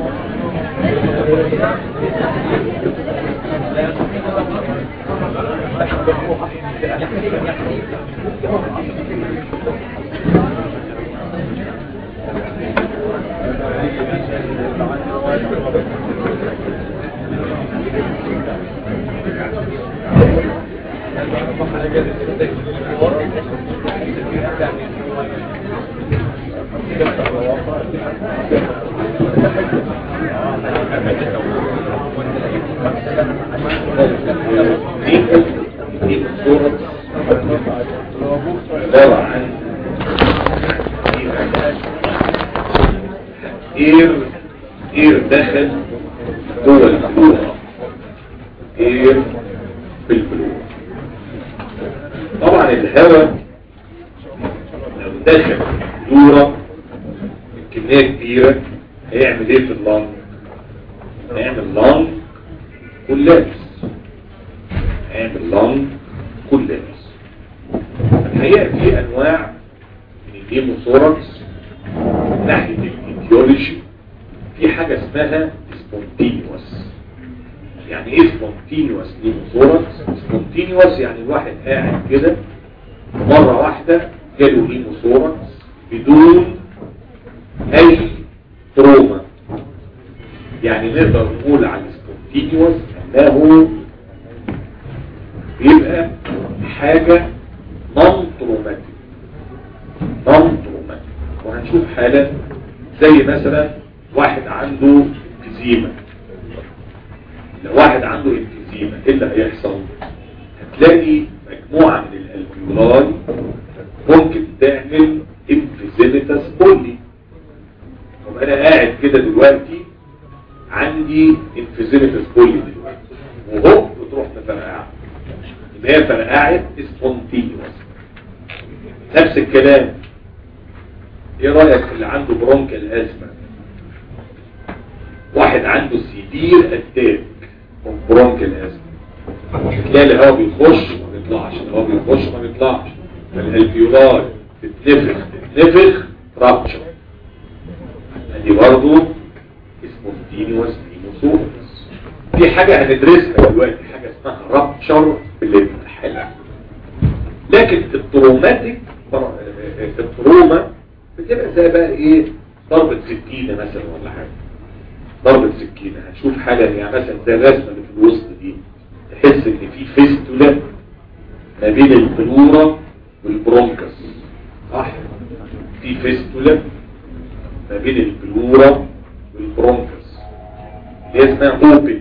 دي دي صورة عبارة عن اير اير دخل جوه البلوغة اير في البلوغة طبعا الهواء لو دخل دورة كمية كبيرة هيعمل ايه في اللنج هيعمل لنج كلابس هيعمل لنج كلابس الحقيقة في انواع من الهيموثوركس من ناحية الايديولوجي في حاجة اسمها سبونتينيوس يعني ايه سبونتينيوس هيموثوركس سبونتينيوس يعني الواحد قاعد كده مرة واحدة جاله هيموثوركس بدون اي تروما يعني نقدر نقول عن السبونتينيوس انه بيبقى حاجة نون تروماتيك نون تروماتيك وهنشوف حالة زي مثلا واحد عنده انفزيمة لو واحد عنده انفزيمة ايه اللي هيحصل هتلاقي مجموعة من الالفيولاي ممكن تعمل انفزيمتاس بولي طب انا قاعد كده دلوقتي عندي انفزيمتاس بولي دلوقتي وهو بتروح مفرقعه يبقى هي فرقعت سبونتينيوس نفس الكلام ايه رايك في اللي عنده برونكال ازمه واحد عنده سيفير اتاك من برونكال ازمه تلاقي الهواء بيخش وما بيطلعش الهواء بيخش وما بيطلعش فالالفيولاي تتنفخ تتنفخ رابتشر ادي برضه سبونتينيوس هيموسوس في حاجة هندرسها دلوقتي حاجة اسمها رابتشر بالحلق لكن التروماتيك التروما بتبقى زي بقى ايه ضربة سكينة مثلا ولا حاجة ضربة سكينة هنشوف حاجة يعني مثلا زي الرسمة اللي في الوسط دي تحس ان في فيستولا ما بين البلورة والبرونكس صح في فيستولا ما بين البلورة والبرونكس اللي هي اسمها اوبن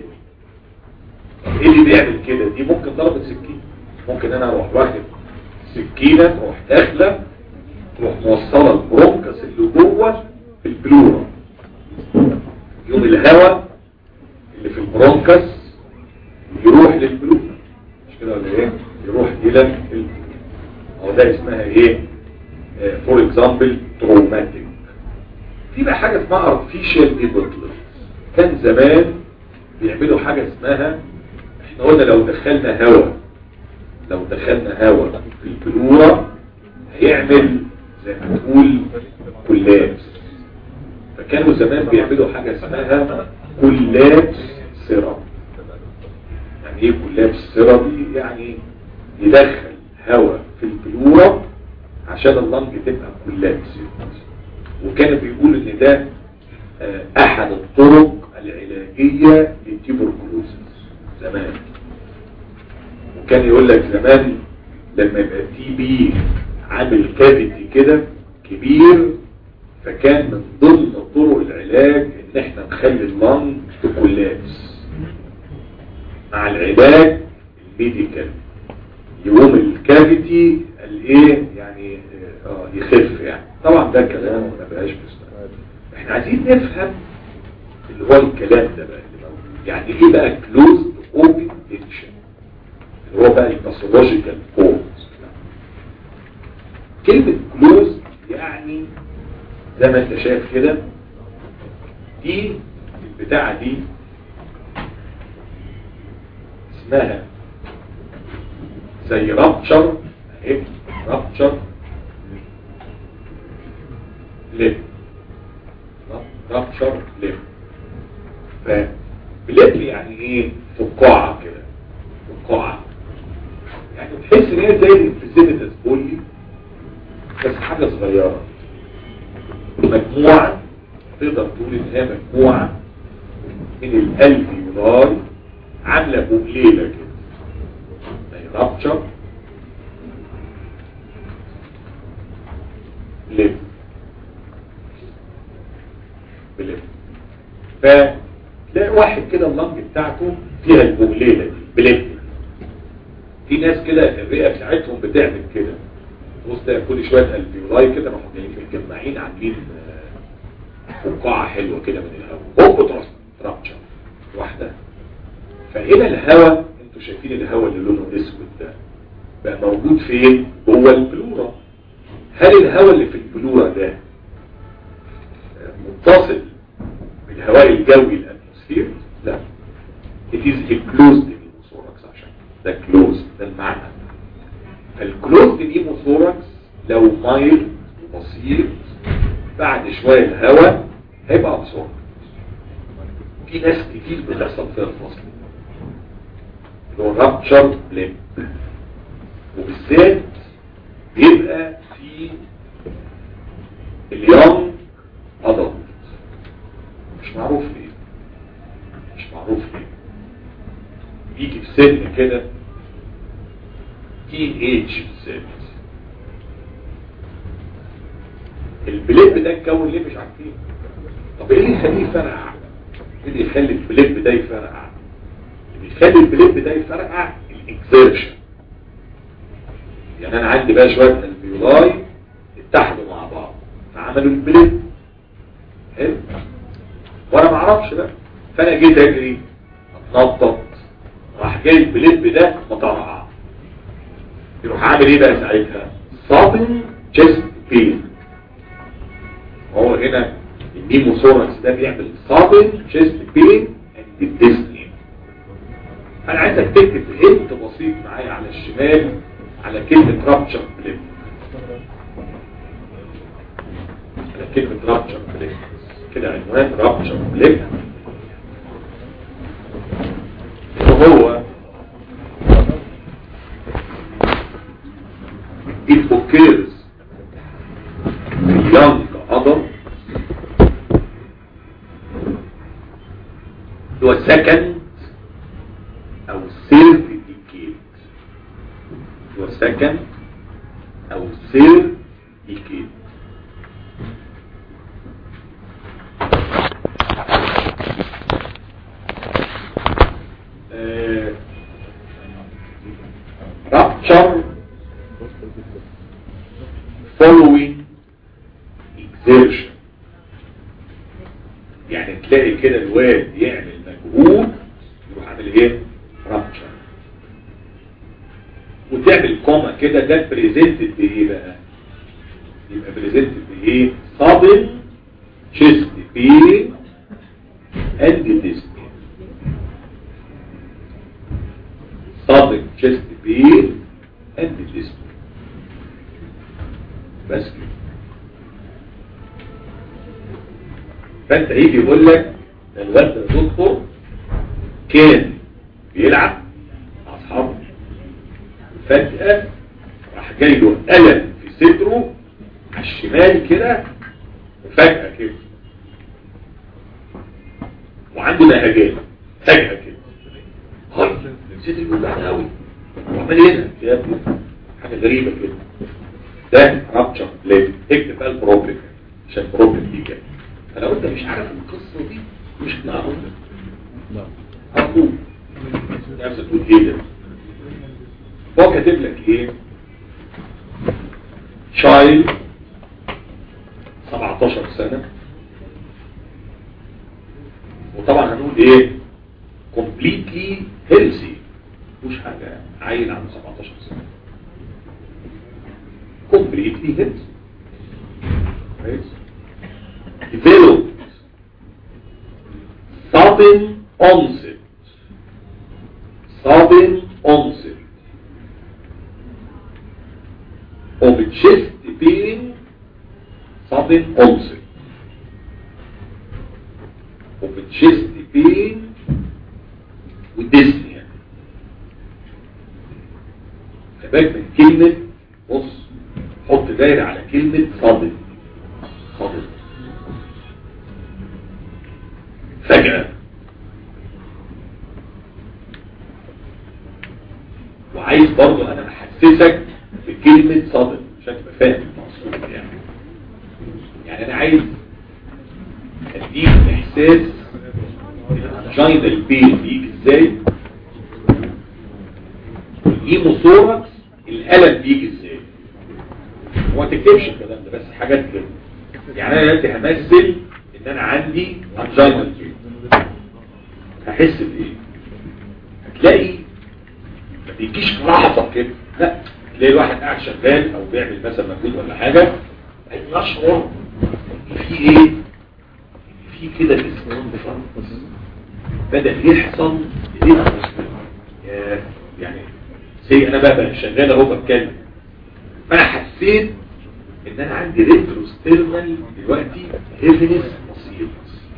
ايه اللي بيعمل كده دي ممكن ضربة سكينة ممكن انا اروح واخد سكينة تروح داخلة تروح موصلة البرونكس اللي جوه في البلورة يوم الهواء اللي في البرونكس يروح للبلورة مش كده ولا ايه يروح الى البلورة او ده اسمها ايه فور اكزامبل تروماتيك في بقى حاجة اسمها artificial debutants كان زمان بيعملوا حاجة اسمها احنا قلنا لو دخلنا هواء لو دخلنا هواء في البلورة هيعمل زي ما تقول كلابس فكانوا زمان بيعملوا حاجة اسمها كلابس سيرم يعني ايه كلابس سيرم يعني يدخل هواء في البلورة عشان اللنج تبقى كلابس وكانوا بيقولوا ان ده احد الطرق العلاجية للتيبركلوزس زمان وكان يقول لك زمان لما يبقى تي بي عامل كافيتي كده كبير فكان من ضمن طرق العلاج ان احنا نخلي اللنج تكلابس مع العلاج الميديكال يقوم الكافيتي الايه يعني اه يخف يعني طبعا ده كلام ما بقاش مستقبل احنا عايزين نفهم اللي هو الكلام ده بقى اللي موجود يعني ايه بقى كلوز اوبن تنشن اللي هو بقى الباثولوجيكال فورمز كلمة كلوز يعني زي ما انت شايف كده دي البتاعة دي اسمها زي رابتشر اهي رابتشر لب رابتشر لب فبلاد يعني ايه فقاعة كده فقاعة يعني تحس ان هي زي الانفيزيبيتس بولي بس حاجة صغيرة مجموعة تقدر تقول ان هي مجموعة من الالفيولار عاملة بقليلة كده زي رابتشر بليب بليب فتلاقي واحد كده اللنج بتاعته فيها البقليلة دي بليب في ناس كده الرئة بتاعتهم بتعمل كده بص ده كل شوية الفيولاي كده راحوا متجمعين عاملين فقاعة حلوة كده من الهواء هوب ترس رابتشر واحدة فهنا الهواء انتوا شايفين الهواء اللي لونه اسود ده بقى موجود فين جوه البلورة هل الهواء اللي في البلورة ده متصل بالهواء الجوي الاتموسفير لا it is a closed pneumothorax عشان ده closed ده المعنى فالكلوزد pneumothorax لو مايل بسيط بعد شوية الهواء هيبقى أبصر في ناس كتير بتحصل فيها الفصل اللي هو رابتشر بليب وبالذات بيبقى في اليوم أضل مش معروف ليه مش معروف ليه بيجي في سن كده تين ايج بالذات البليب ده اتكون ليه مش عارفين طب ايه اللي يخليه يفرقع ايه اللي يخلي البليب ده يفرقع اللي يخلي البليب ده يفرقع الاكزيرشن يعني انا عندي بقى شويه الفيولاي اتحدوا مع بعض فعملوا البليب حلو وانا ما اعرفش بقى فانا جيت اجري اتنطط راح جاي البليب ده مطرقع يروح عامل ايه بقى ساعتها صابن جست بين هو هنا النيموثوركس ده بيعمل صابن جست بين اند ديسني انا عايزك تكتب هنت بسيط معايا على الشمال على كلمة رابتشر بليب على كلمة رابتشر بليب كده عنوان رابتشر بليب وهو it occurs in young adult to a second أو third decade to a second أو third decade uh, rupture following exertion يعني تلاقي كده الواد يعمل مجهود يروح عامل ايه رابتشر وتعمل كوما كده ده بريزنتد بايه بقى يبقى بريزنتد بايه صابن chest pain and dyspnea sudden chest pain and dyspnea بس كده فانت يجي يقول لك الواد ده دكتور كان بيلعب مع اصحابه فجأة راح جاي له ألم في صدره على الشمال كده وفجأة كده وعنده نهجات فجأة كده هاي صدري بيوجعني قوي وعمال هنا يا ابني حاجة غريبة كده ده رابتشر بليد اكتب بقى البروبلم عشان البروبلم دي كده فلو انت مش عارف القصة دي مش معقولة هتقول نفسك تقول ايه ده هو كاتب لك ايه شايل 17 سنة وطبعا هنقول ايه completely healthy مش حاجة عيل عنده 17 سنة completely healthy كويس developed sudden onset sudden onset of chest pain sudden onset of chest بين والديسني يعني بالك من كلمة بص حط دايرة على كلمة صادق صادق فجأة وعايز برضه انا احسسك بكلمة صادق عشان تبقى فاهم المقصود يعني يعني انا عايز اديك احساس الانجينا البين بيجي ازاي والهيموثوركس الالم بيجي ازاي هو ما تكتبش الكلام ده بس حاجات كده يعني انا دلوقتي همثل ان انا عندي انجينا البين هحس بايه هتلاقي ما بيجيش في لحظه كده لا تلاقي الواحد قاعد شغال او بيعمل مثلا مجهود ولا حاجه يشعر في ايه في كده جسم فرنس بدأ يحصل ايه يعني سي انا بقى شغال اهو بتكلم فانا حسيت ان انا عندي ريتروستيرنال دلوقتي هيفنس بسيط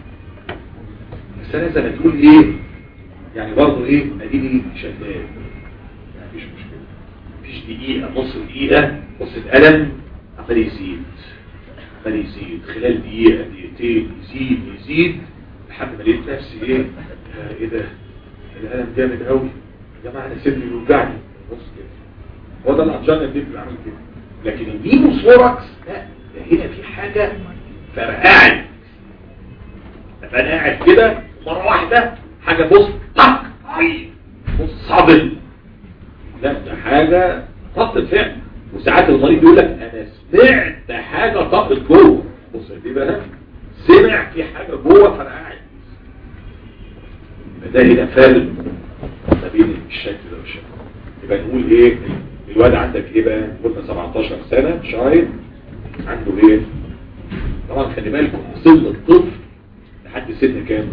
بس انا زي ما تقول ايه يعني برضه ايه اديني شغال مفيش مشكله مفيش دقيقه نص دقيقه نص الالم عمال يزيد عمال يزيد خلال دقيقه دقيقتين يزيد يزيد لحد ما لقيت نفسي ايه آه، ايه ده الالم جامد قوي يا جماعه انا صدري بيوجعني بص كده هو ده الانجينا اللي بيبقى عامل كده لكن النيموثوركس لا ده هنا في حاجه فرقعت ابقى انا قاعد كده مره واحده حاجه بص طق عيد بص صدم لا ده حاجه طقت فعلا وساعات المريض يقول لك انا سمعت حاجه طقت جوه بص دي بقى سمع في حاجه جوه فرقعت ده هنا فارق ما بين الشكل ده والشكل يبقى نقول ايه الواد عندك ايه بقى قلنا 17 سنة شايب عنده ايه طبعا خلي بالكم سن الطفل لحد سن كام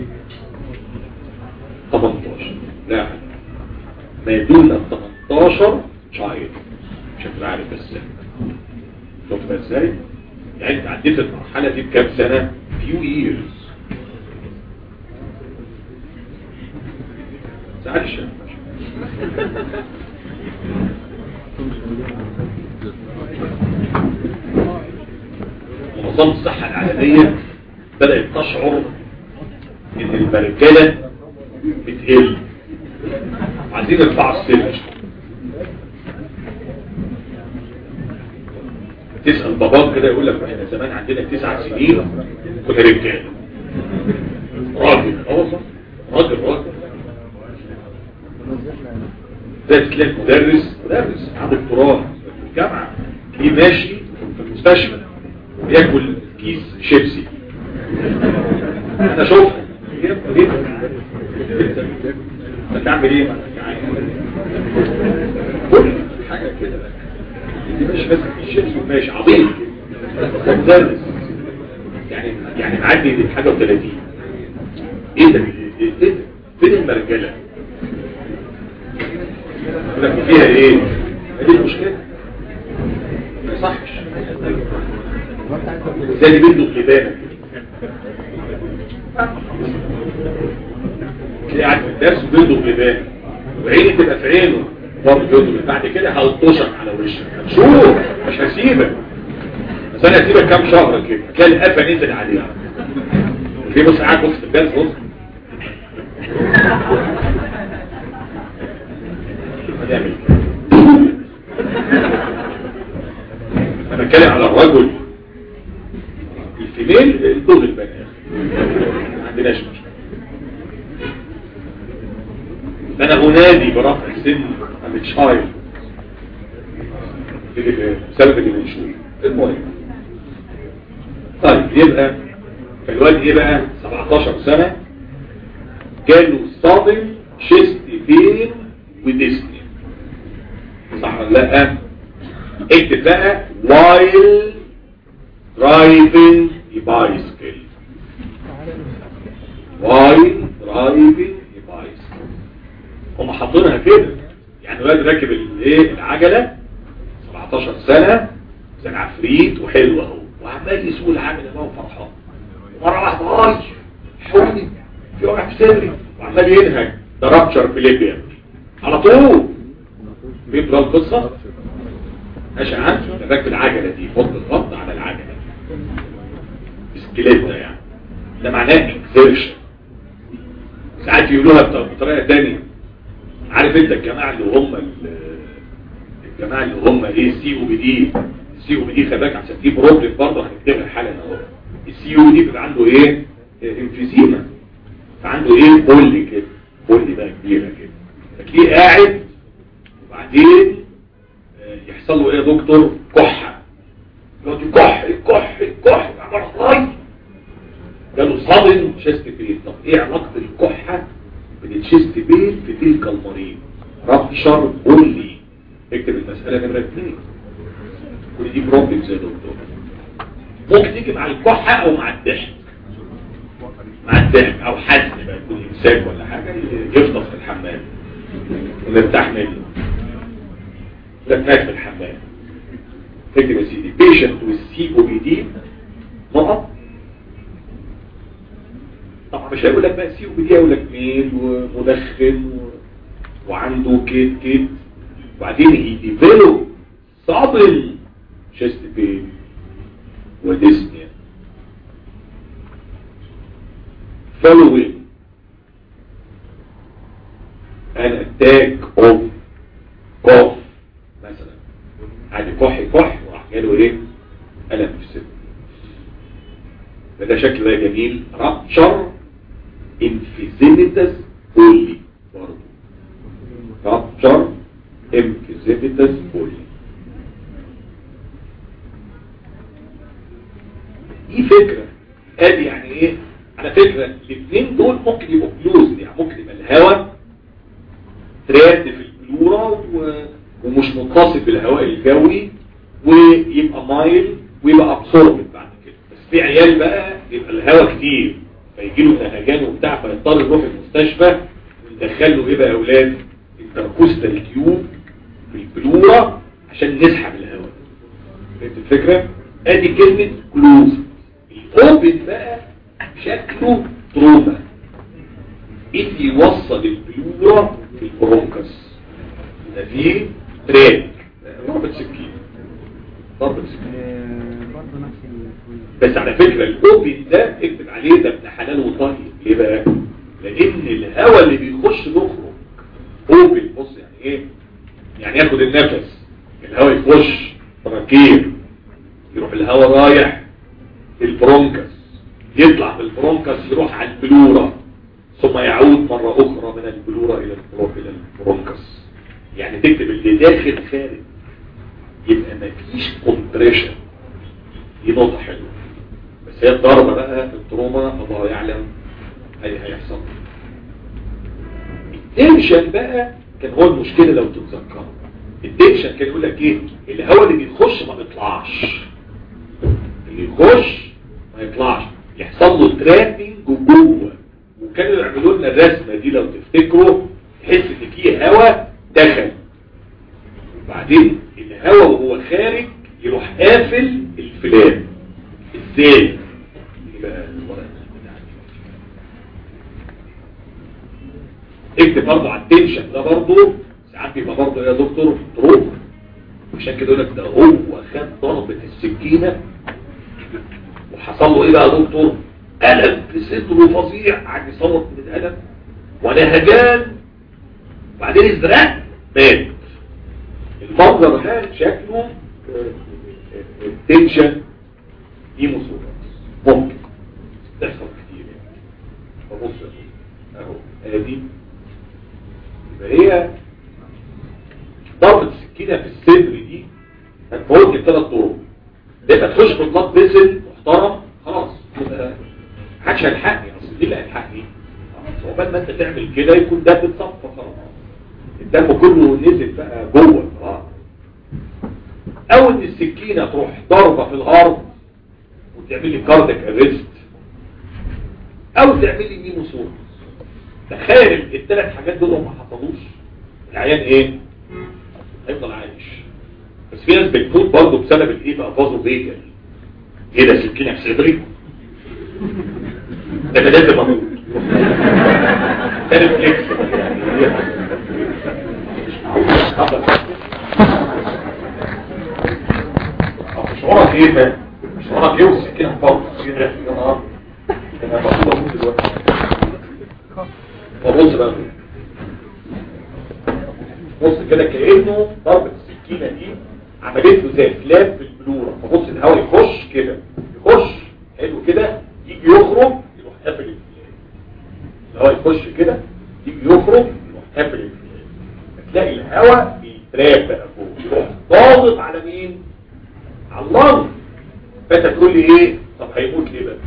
18 لا ما دون ال 18 شايب مش هتبقى عارف بس شفت بقى ازاي يعني انت عديت المرحلة دي بكام سنة few years تعالش منظمة الصحة العالمية بدأت تشعر ان المرجلة بتقل عايزين يرفعوا السن تسأل باباك كده يقول لك احنا زمان عندنا تسع سنين كنا رجال راجل اه والله راجل راجل ده تلاقي مدرس مدرس عنده دكتوراه في الجامعه تلاقيه ماشي في المستشفى بياكل كيس شيبسي انا شوفها هتعمل ايه يعني كل حاجه كده دي مش بس كيس شيبسي وماشي عظيم كده مدرس يعني يعني معدي حاجه و30 ايه ده ايه ده فين المرجله لك فيها ايه دي المشكله ما يصحش زي اللي بيدوا خلبانه تلاقي قاعد في الدرس وبيدوا خلبانه وعيني تبقى في عينه برضه بيدوا بعد كده هلطشك على وشك هتشوف مش هسيبك بس انا هسيبك كام شهر كده تلاقي القفا نزل عليها في بص قاعد بص في الدرس بص هنعمل انا بتكلم على الرجل الفيميل الدور البنات ما عندناش مشكله انا انادي برفع السن عن الشايل بسبب الديمنشن المهم طيب يبقى فالواد ايه بقى 17 سنة جاله صادم شيست بين وديسني صح ولا لا اكتب بقى while driving a bicycle while driving a bicycle هم حاطينها كده يعني الواد راكب الايه العجله 17 سنه زي العفريت وحلو اهو وعمال يسوق العامل اهو فرحان مره واحده اي حولي في وجع في صدري وعمال ينهج ده رابتشر في ليبيا على طول فين بقى القصه ماشي عندي راكب العجله دي حط الخط على العجله سكيليت ده يعني ده معناه اكزيرشن ساعات يقولوها بطريقه ثانيه عارف انت الجماعه اللي هم الجماعه اللي هم ايه سي او بي دي السي او بي دي خلي بالك عشان في بروبلم برضه هنكتبها حالا اهو السي او بي دي بيبقى عنده ايه انفيزيما فعنده ايه بولي كده بولي بقى كبيره كده فتلاقيه قاعد وبعدين يحصل له ايه يا دكتور كحه يقعد يكح يكح يكح عمال صاي جاله صدم شيست بين طب ايه علاقه الكحه بالتشيست بين في تلك المريض رابشر بولي اكتب المساله نمره اثنين كل دي بروبلمز يا دكتور ممكن تيجي مع الكحه او مع الضحك مع الضحك او حزن بقى يكون امساك ولا حاجه يفضل في الحمام ونرتاح منه لفات في الحمام اكتب يا سيدي بيشنت والسي او بي دي نقط طبعا مش هيقول لك بقى سي او بي دي هيقول لك ميل ومدخن و... وعنده كيت كيت وبعدين يديفلوب صابل شيست بين وديسنيا following an attack of cough مثلا عادي كح كح وراح جاله ايه ألم في الصدر فده شكل ده جميل رابتشر انفيزيميتس بولي برضه رابتشر انفيزيميتس بولي دي فكرة ادي يعني ايه على فكرة الاثنين دول ممكن يبقوا كلوز يعني ممكن يبقى الهواء تراد في البلورة و... ومش متصل بالهواء الجوي ويبقى مايل ويبقى ابسوربت بعد كده بس في عيال بقى يبقى الهواء كتير فيجي له نهجان وبتاع فيضطر يروح المستشفى ويدخل له ايه بقى يا اولاد التركوستال تيوب في البلورة عشان نسحب الهواء فهمت الفكرة؟ ادي كلمة كلوز الاوبن بقى شكله تروما اللي يوصل البلورة في البرونكس ده فيه تراك ضربة سكين ضربة سكين برضه نفس بس على فكرة الاوبن ده اكتب عليه ده ابن حلال وطيب ليه بقى لان الهواء اللي بيخش يخرج اوبن بص يعني ايه يعني ياخد النفس الهواء يخش تراكير يروح الهواء رايح البرونكس يطلع من البرونكس يروح على البلورة ثم يعود مرة اخرى من البلورة الى الى البرونكس يعني تكتب اللي داخل خارج يبقى مفيش كومبريشن دي نقطة حلوة بس هي الضربة بقى في التروما الله يعلم اي هيحصل التنشن بقى كان هو المشكلة لو تتذكروا التنشن كان يقول لك ايه الهواء اللي بيخش ما بيطلعش اللي يخش ما يطلعش يحصل له ترابنج جوه وكانوا يعملوا لنا الرسمة دي لو تفتكروا تحس ان فيه هواء دخل وبعدين الهواء وهو خارج يروح قافل الفلان ازاي يبقى الورق اكتب برضه على التنشن ده برضه ساعات بيبقى برضه يا دكتور تروك عشان كده يقول لك ده هو خد ضربة السكينة وحصل له ايه بقى يا دكتور ألم في صدره فظيع قعد يصوت من الألم ونهجان وبعدين ازرق مات المنظر ده شكله تنشن هيموثوركس ممكن تحصل كتير يعني فبص اهو ادي يبقى هي ضربة السكينة في الصدر دي هتفوت بثلاث طرق لما تخش في البلاد فيسل محترم خلاص يبقى محدش هيلحقني اصل دي اللي هيلحقني خلاص عقبال ما انت تعمل كده يكون ده بتصفى خلاص الدم كله نزل بقى جوه خلاص او ان السكينة تروح ضربة في الارض وتعمل لي كاردك اريست او تعمل لي ميموسورس تخيل الثلاث حاجات دول ما حصلوش العيان ايه هيفضل عايش بس في ناس بتموت برضه بسبب الايه بقى فازو بيجل ايه ده سكينة في صدري ده انا لازم اموت ده ريفلكس يعني شعورك ايه بقى شعورك ايه والسكينه فوق يا نهار انا بقول دلوقتي وبص بقى بص كده كانه ضربه السكينه دي عملت له زي فلاب في البلوره فبص الهواء يخش كده يخش حلو كده يجي يخرج يروح قافل الفلاب الهواء يخش كده يجي يخرج يروح قافل الفلاب تلاقي الهواء بيتراب بقى فوق يروح ضاغط على مين على اللنج فانت تقول لي ايه طب هيموت ليه بقى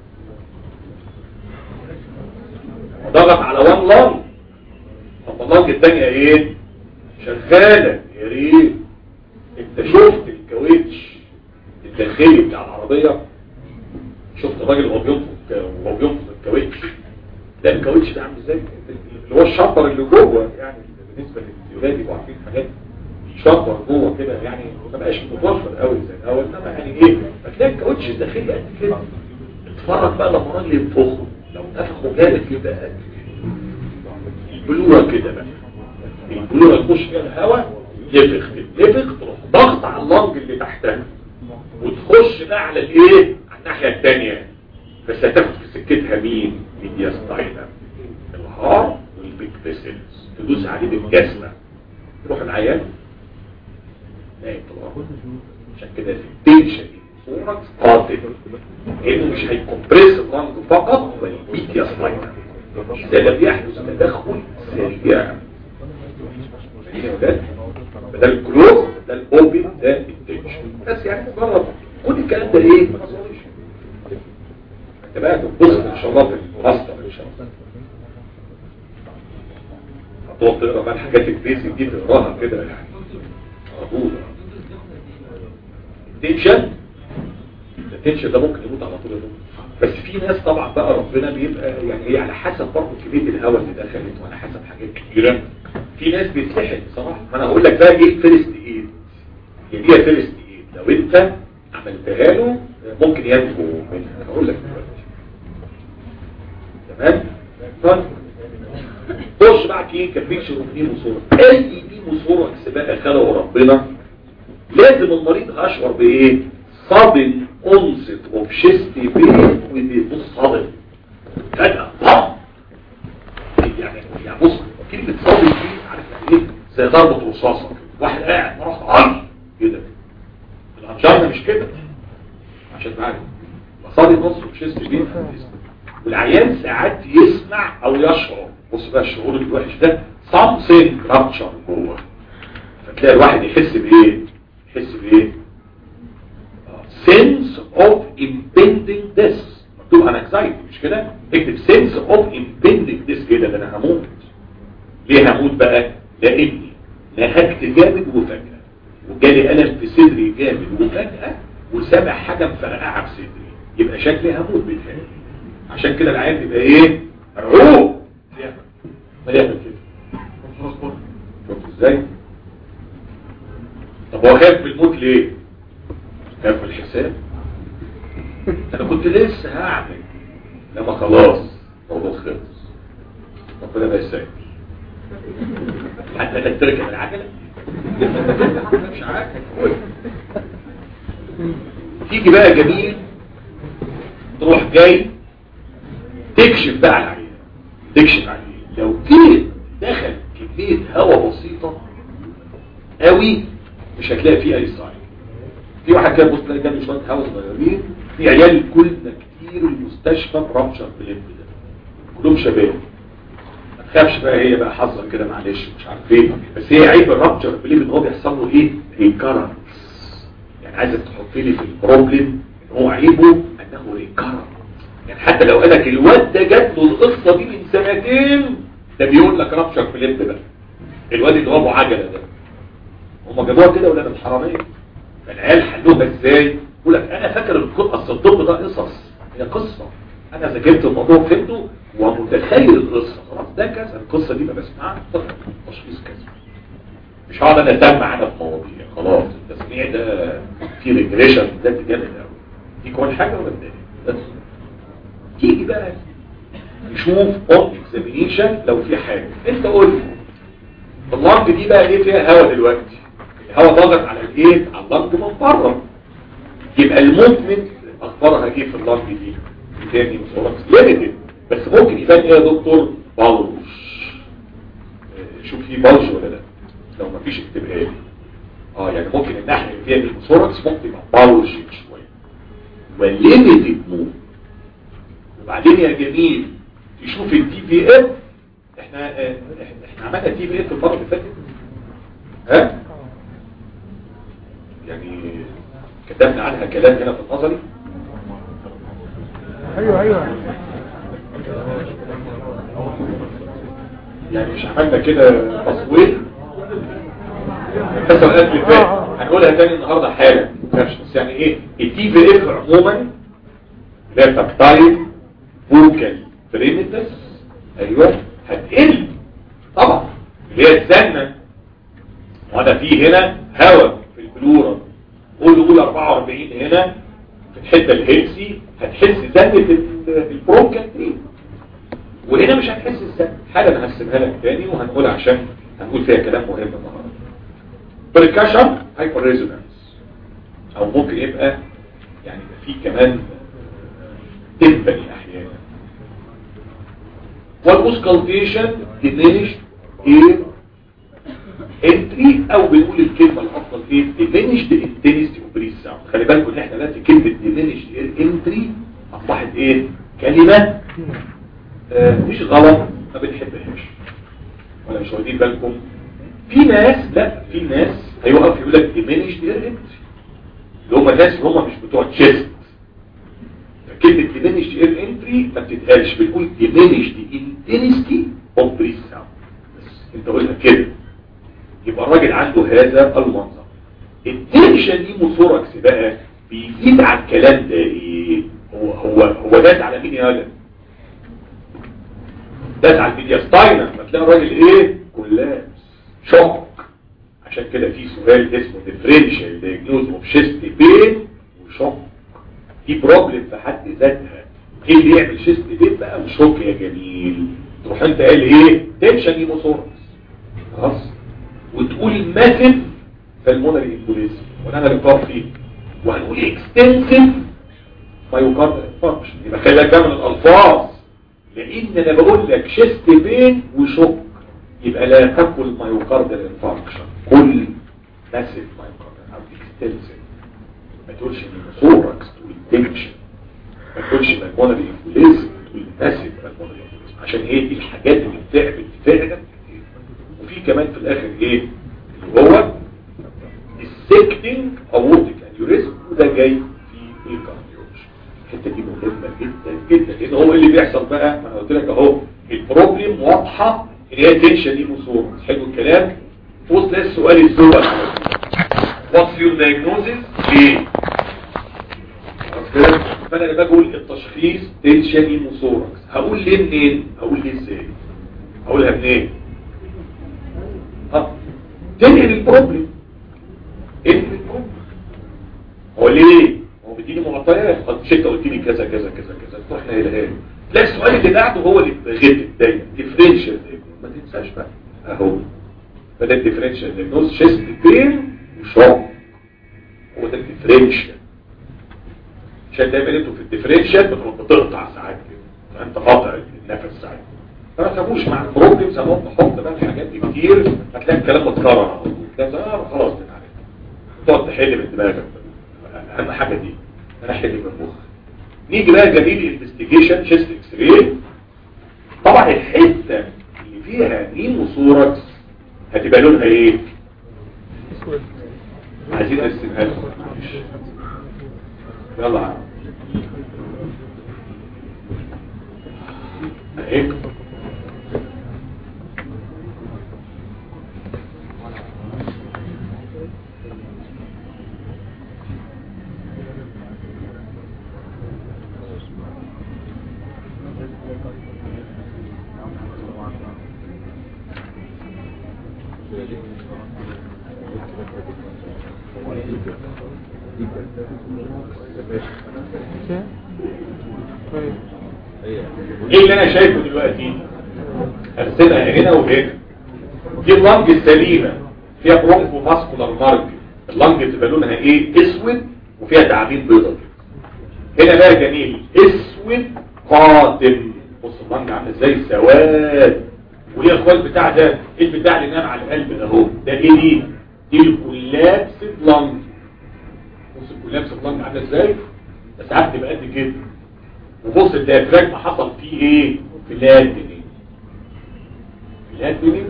ضغط على وان لنج طب اللنج الثانيه ايه شغاله يا ريت انت شفت الكاوتش الداخلي بتاع العربيه شفت الراجل وهو بينفخ وهو بينفخ الكاوتش لا الكاوتش ده عامل ازاي اللي هو الشطر اللي جوه يعني بالنسبه للولاد يبقوا عارفين حاجات شطر جوه كده يعني ما بقاش متوفر قوي زي الاول انما يعني ايه فتلاقي الكاوتش الداخلي قد كده اتفرج بقى لما الراجل ينفخه لو نفخه جامد يبقى قد كده البلوره كده بقى البلوره يخش فيها الهواء يفخ يفخ تروح ضغط على اللنج اللي تحتها وتخش بقى على الايه على الناحيه الثانيه بس هتاخد في سكتها مين ميدياستاينر الهار والبيك فيسلز تدوس عليه بالجزمه تروح العيان نايم طبعا عشان كده في التنشن صورة قاتل لانه مش هيكمبريس اللنج فقط بل الميدياستاينر اذا لم يحدث تدخل سريع بدل الكلوز ده الاوبن ده التنشن بس يعني مجرد كل الكلام ده ايه انت بقى تبص ان شاء الله في الماستر ان شاء الله هتقعد تقرا بقى الحاجات البيزك دي تقراها كده يعني مقبوله التنشن التنشن ده ممكن يموت على طول يموت بس في ناس طبعا بقى ربنا بيبقى يعني هي على حسب برضه كميه الهواء اللي دخلت وعلى حسب حاجات كتيره في ناس بيتلحق بصراحه ما انا هقول لك بقى ايه فيرست ايد هي دي فيرست ايد لو انت عملتها له ممكن ينجو منها هقول لك دلوقتي تمام طيب خش بقى كي كبيكشن نيموسورا اي نيموسورا بقى خلقه ربنا لازم المريض هشعر بايه صابن انصت اوف شيستي بين وبيبص صابن فجأة طم يعني يعني بص كلمة صابن دي عارف يعني ايه زي ضربة رصاصة واحد قاعد راح عن كده الانجارنا مش كده عشان تعرف مصادر نص اوف شيستي بين والعيان ساعات يسمع او يشعر بص بقى الشعور الوحش ده something rupture جوه فتلاقي الواحد يحس بايه يحس بايه sense of impending death مكتوب عن anxiety مش كده اكتب sense of impending death كده ده انا هموت ليه هموت بقى لاني نهكت جامد وفجأة وجالي ألم في صدري جامد وفجأة وسامع حاجة مفرقعة في صدري يبقى شكلي هموت بالفعل عشان كده العيان يبقى ايه مرعوب ما يعمل كده شفت ازاي طب هو خايف من الموت ليه خايف من الحساب انا كنت لسه هعمل لما خلاص الموضوع خلص ربنا ما يسامح حتى انك تركب العجله مش عارف تيجي بقى جميل تروح جاي تكشف بقى على العيان تكشف عليه لو جيت دخل كمية هواء بسيطة قوي مش هتلاقي فيه اي صعيد في واحد كان بص تلاقي جنبه شوية هواء صغيرين في عيال كلنا كتير المستشفى برابشر بلب ده كلهم شباب ما تخافش بقى هي بقى حظك كده معلش مش عارف ايه بس هي عيب الرابشر بلب ان هو بيحصل له ايه ريكارنس يعني عايزك تحط لي في البروبلم ان هو عيبه انه ريكارنس يعني حتى لو قالك الواد ده جات له القصه دي من سنتين ده بيقول لك رابشر فيليب ده الواد اللي هو ابو عجله ده هم جابوها كده ولا الحراميه فالعيال حلوها ازاي يقول لك انا فاكر القصه الطب ده قصص هي قصه انا ذاكرت الموضوع فهمته ومتخيل القصه خلاص ده كذا القصه دي ما بسمعها تشخيص كذا مش هقعد انا اسمع انا في مواضيع خلاص التسميع ده في ريجريشن ده جامد قوي دي كل حاجه ولا التاني بس تيجي بقى نشوف اون اكزامينيشن لو في حاجه انت قول لي اللنج دي بقى ايه فيها هواء دلوقتي الهواء ضاغط على الايه على اللنج من بره يبقى الموفمنت اخبارها ايه في اللنج دي تاني بصورة ليميتد بس ممكن يبان ايه يا دكتور بلج شوف في بلج ولا لا لو مفيش اكتبها لي اه يعني ممكن الناحيه اللي فيها الثوركس ممكن يبقى بلج شويه وليميتد موف وبعدين يا جميل تشوف التي بي اف احنا اه احنا عملنا تي بي اف المره اللي فاتت ها يعني كتبنا عنها كلام هنا في النظري ايوه ايوه يعني مش عملنا كده تصوير الحصه اللي فاتت هنقولها تاني النهارده حالا بس يعني ايه التي في اف عموما لا تبتايد فوكال بريمتس ايوه هتقل طبعا اللي هي الزنه وانا في هنا هواء في البلورا قول قول 44 هنا في الحته الهيلسي هتحس زنه البروكال دي وهنا مش هتحس الزنه حالا هقسمها لك تاني وهنقولها عشان هنقول فيها كلام مهم النهارده بريكاشن هايبر ريزونانس او ممكن يبقى يعني في كمان تنبني احيانا والمسكالتيشن diminished air entry او بنقول الكلمة الافضل ايه diminished intensity of breath sound خلي بالكم ان احنا دلوقتي كلمة diminished air entry اصبحت ايه كلمة آه مش غلط ما بنحبهاش ولا مش واخدين بالكم في ناس لا في ناس هيوقف يقول لك diminished air entry اللي هم الناس اللي هم مش بتوع تشيست كلمة diminished air entry ما بتتقالش بنقول diminished intensity of breath sound بس انت قلنا كده يبقى الراجل عنده هذا المنظر التنشن دي مثوركس بقى بيزيد على الكلام ده ايه هو هو هو داس على مين يا ولد داس على الميدياستاينر فتلاقي الراجل ايه كلابس شوك عشان كده في سؤال اسمه differential diagnosis of chest pain وشوك دي بروبلم في حد ذاتها ايه اللي يعمل شيست بين بقى وشوك يا جميل تروح انت قال ايه تنشن ايموثوركس خلاص وتقول ماسف فالمونري امبوليزم وانا اللي فيه وهنقول اكستنسيف مايوكاردال انفاركشن يبقى خلي بالك من الالفاظ لان انا بقول لك شيست بين وشوك يبقى لا تاكل مايوكاردال انفاركشن كل ماسف مايوكاردال او اكستنسيف ما تقولش ثوركس تقول تنشن ما تقولش بالمونري امبوليزم تقول ماسف بالمونري امبوليزم عشان هي دي الحاجات اللي بتعمل فعلا وفي كمان في الاخر ايه اللي هو السكتنج اورتيك انيوريزم وده جاي في الكارديولوجي الحته دي مهمه جدا جدا لان هو اللي بيحصل بقى ما انا قلت لك اهو البروبلم واضحه ان هي تنشن دي مصور حلو الكلام وصل السؤال الزوج واتس يور دايجنوزيس ايه فانا لما بقول التشخيص تنشن هيموثوركس هقول ليه منين هقول ليه ازاي هقولها منين اه تنقل البروبلم انقل البروبلم هو ليه هو بيديني معطيات قد شئت قلت لي كذا كذا كذا كذا تروح نايلها لي لا السؤال اللي بعده هو اللي بغيت دايما ديفرنشال ما تنساش بقى اهو فده الديفرنشال دايجنوز شيست بين وشوك هو ده الديفرنشال عشان دايما انتوا في الديفرنشال بتروح بتقطع ساعات كده فانت قاطع النفس ساعات فما تخافوش مع البروبلمز هنقعد نحط بقى الحاجات دي كتير هتلاقي الكلام متكرر ده خلاص بتعرف تقعد تحل من دماغك اهم حاجه دي انا احل من المخ نيجي بقى جميل انفستيجيشن شيست اكس راي طبعا الحته اللي فيها نيموثوركس هتبقى لونها ايه عايزين نرسمها لكم معلش يلا عم. اهي ايه اللي انا شايفه دلوقتي ارسمها هنا وهنا دي اللنج السليمة فيها برونكو ماسكولار مارك اللنج بتبقى لونها ايه اسود وفيها تعابين بيضاء هنا بقى جميل اسود قاتم بص اللنج عامل ازاي سواد وليه الخوال بتاع ده ايه البتاع اللي نام على القلب ده اهو ده ايه دي دي الكولابس لنج بص الكولابس لنج عامله ازاي بس ساعات تبقى قد كده وبص الديافراجم حصل فيه ايه فلاتني فلاتني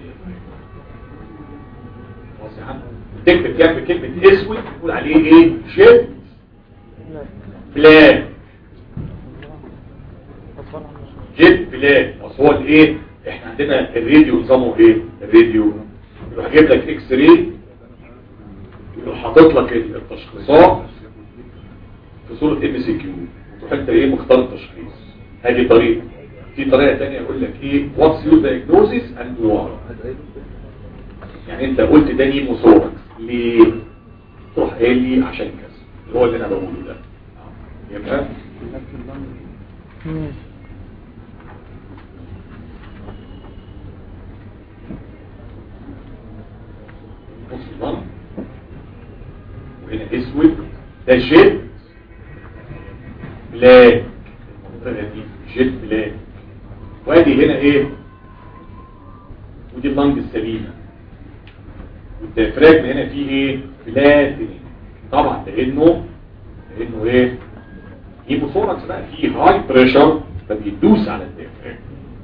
بص يا عم تكتب جنب كلمة اسود تقول عليه ايه شد بلاد جيت بلاد اصل هو الايه احنا عندنا الراديو نظامه ايه الراديو يروح جايب لك اكس راي يروح حاطط لك التشخيصات في صورة ام سي كيو وتروح انت ايه مختار التشخيص هذه طريقة في طريقة تانية يقول لك ايه واتس يور diagnosis اند واي يعني انت قلت ده نيموثوركس ليه تروح قايل لي عشان كذا اللي هو اللي انا بقوله ده يبقى بص الضم وهنا اسود ده جيت بلاك المنطقة دي جيت بلاك وادي هنا ايه ودي اللنج السليمة والديافراجم هنا فيه ايه بلاتيني طبعا لانه لانه ايه هيموثوركس بقى فيه هاي بريشر فبيدوس على الديافراجم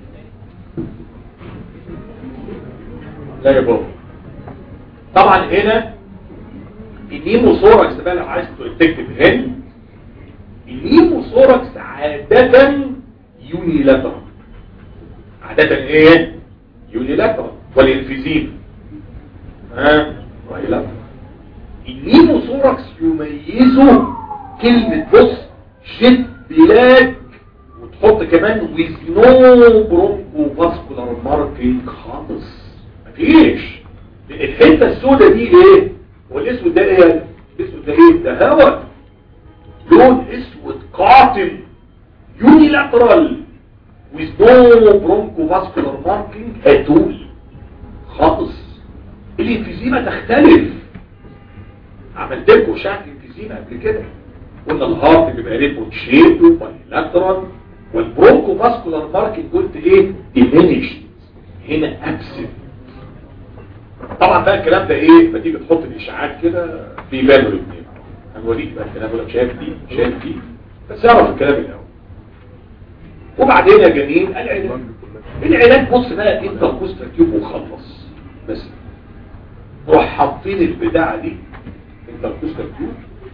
لا يا بابا طبعا هنا النيموثوركس بقى لو عايز تكتب هنا النيموثوركس عادة يونيلاترال عادة ايه يونيلاترال والانفيزيم ها وإلا النيموثوركس يميزه كلمة بص شد بلاك وتحط كمان ويز نو برونكو فاسكولار ماركينج خالص مفيش الحته السوداء دي ايه والاسود ده ايه الاسود ده ايه ده هواء لون اسود قاتم يونيلاترال ويز نو برونكو فاسكولار ماركينج اتول خالص الانفيزيما تختلف عملت لكم شعب انفيزيما قبل كده قلنا الهارت بيبقى ريبوت شيب وبايلاترال والبرونكو فاسكولار ماركينج قلت ايه ديمينيشد هنا ابسنت طبعا بقى الكلام ده ايه ما تيجي تحط الاشاعات كده في باله الاثنين هنوريك بقى الكلام يقول لك شايف دي شايف دي بس اعرف الكلام الاول وبعدين يا جميل العلاج العلاج بص بقى انت كوست تيوب وخلص بس روح حاطين البتاعه دي انت كوست تيوب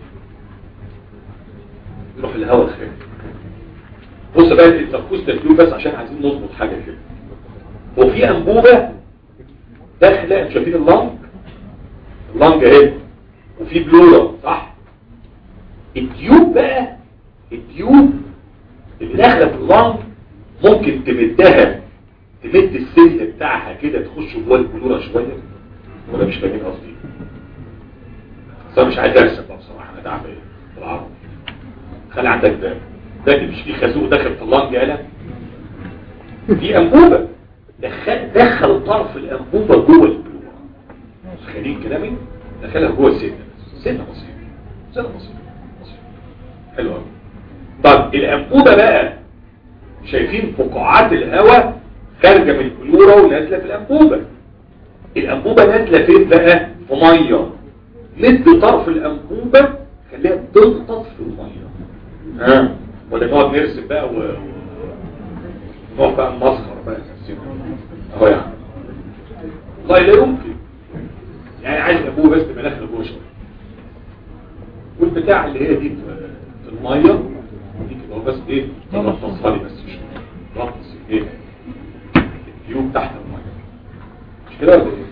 يروح الهواء خارج بص بقى انت كوست تيوب بس عشان عايزين نظبط حاجه كده وفي انبوبه داخله انتوا شايفين اللنج اللنج اهي وفي بلورا صح التيوب بقى التيوب اللي داخله في اللنج ممكن تمدها تمد السلك بتاعها كده تخش جوه البلورا شويه ولا مش فاهمين قصدي بس انا مش عايز ارسم بقى بصراحه انا تعبان بالعربي خلي عندك ده ده مش في خازوق داخل في اللنج يالا في انبوبه دخل دخل طرف الانبوبه جوه البلوره خليل كلامي دخلها جوه السنه سنه بسيطه سنه بسيطه بسيطه حلو قوي طب الانبوبه بقى شايفين فقاعات الهواء خارجه من البلوره ونازله في الانبوبه الانبوبه نازله فين بقى في ميه مد طرف الانبوبه خليها تغطس في الميه ها ولا نقعد نرسم بقى و نقعد بقى نمسخر بقى اهو يعني والله لا يمكن يعني عايز ابوه بس تبقى داخل جوه شويه والبتاع اللي هي دي في الميه دي كده بس ايه تغطسها لي بس شويه تغطس ايه التيوب تحت الميه مش كده ولا ايه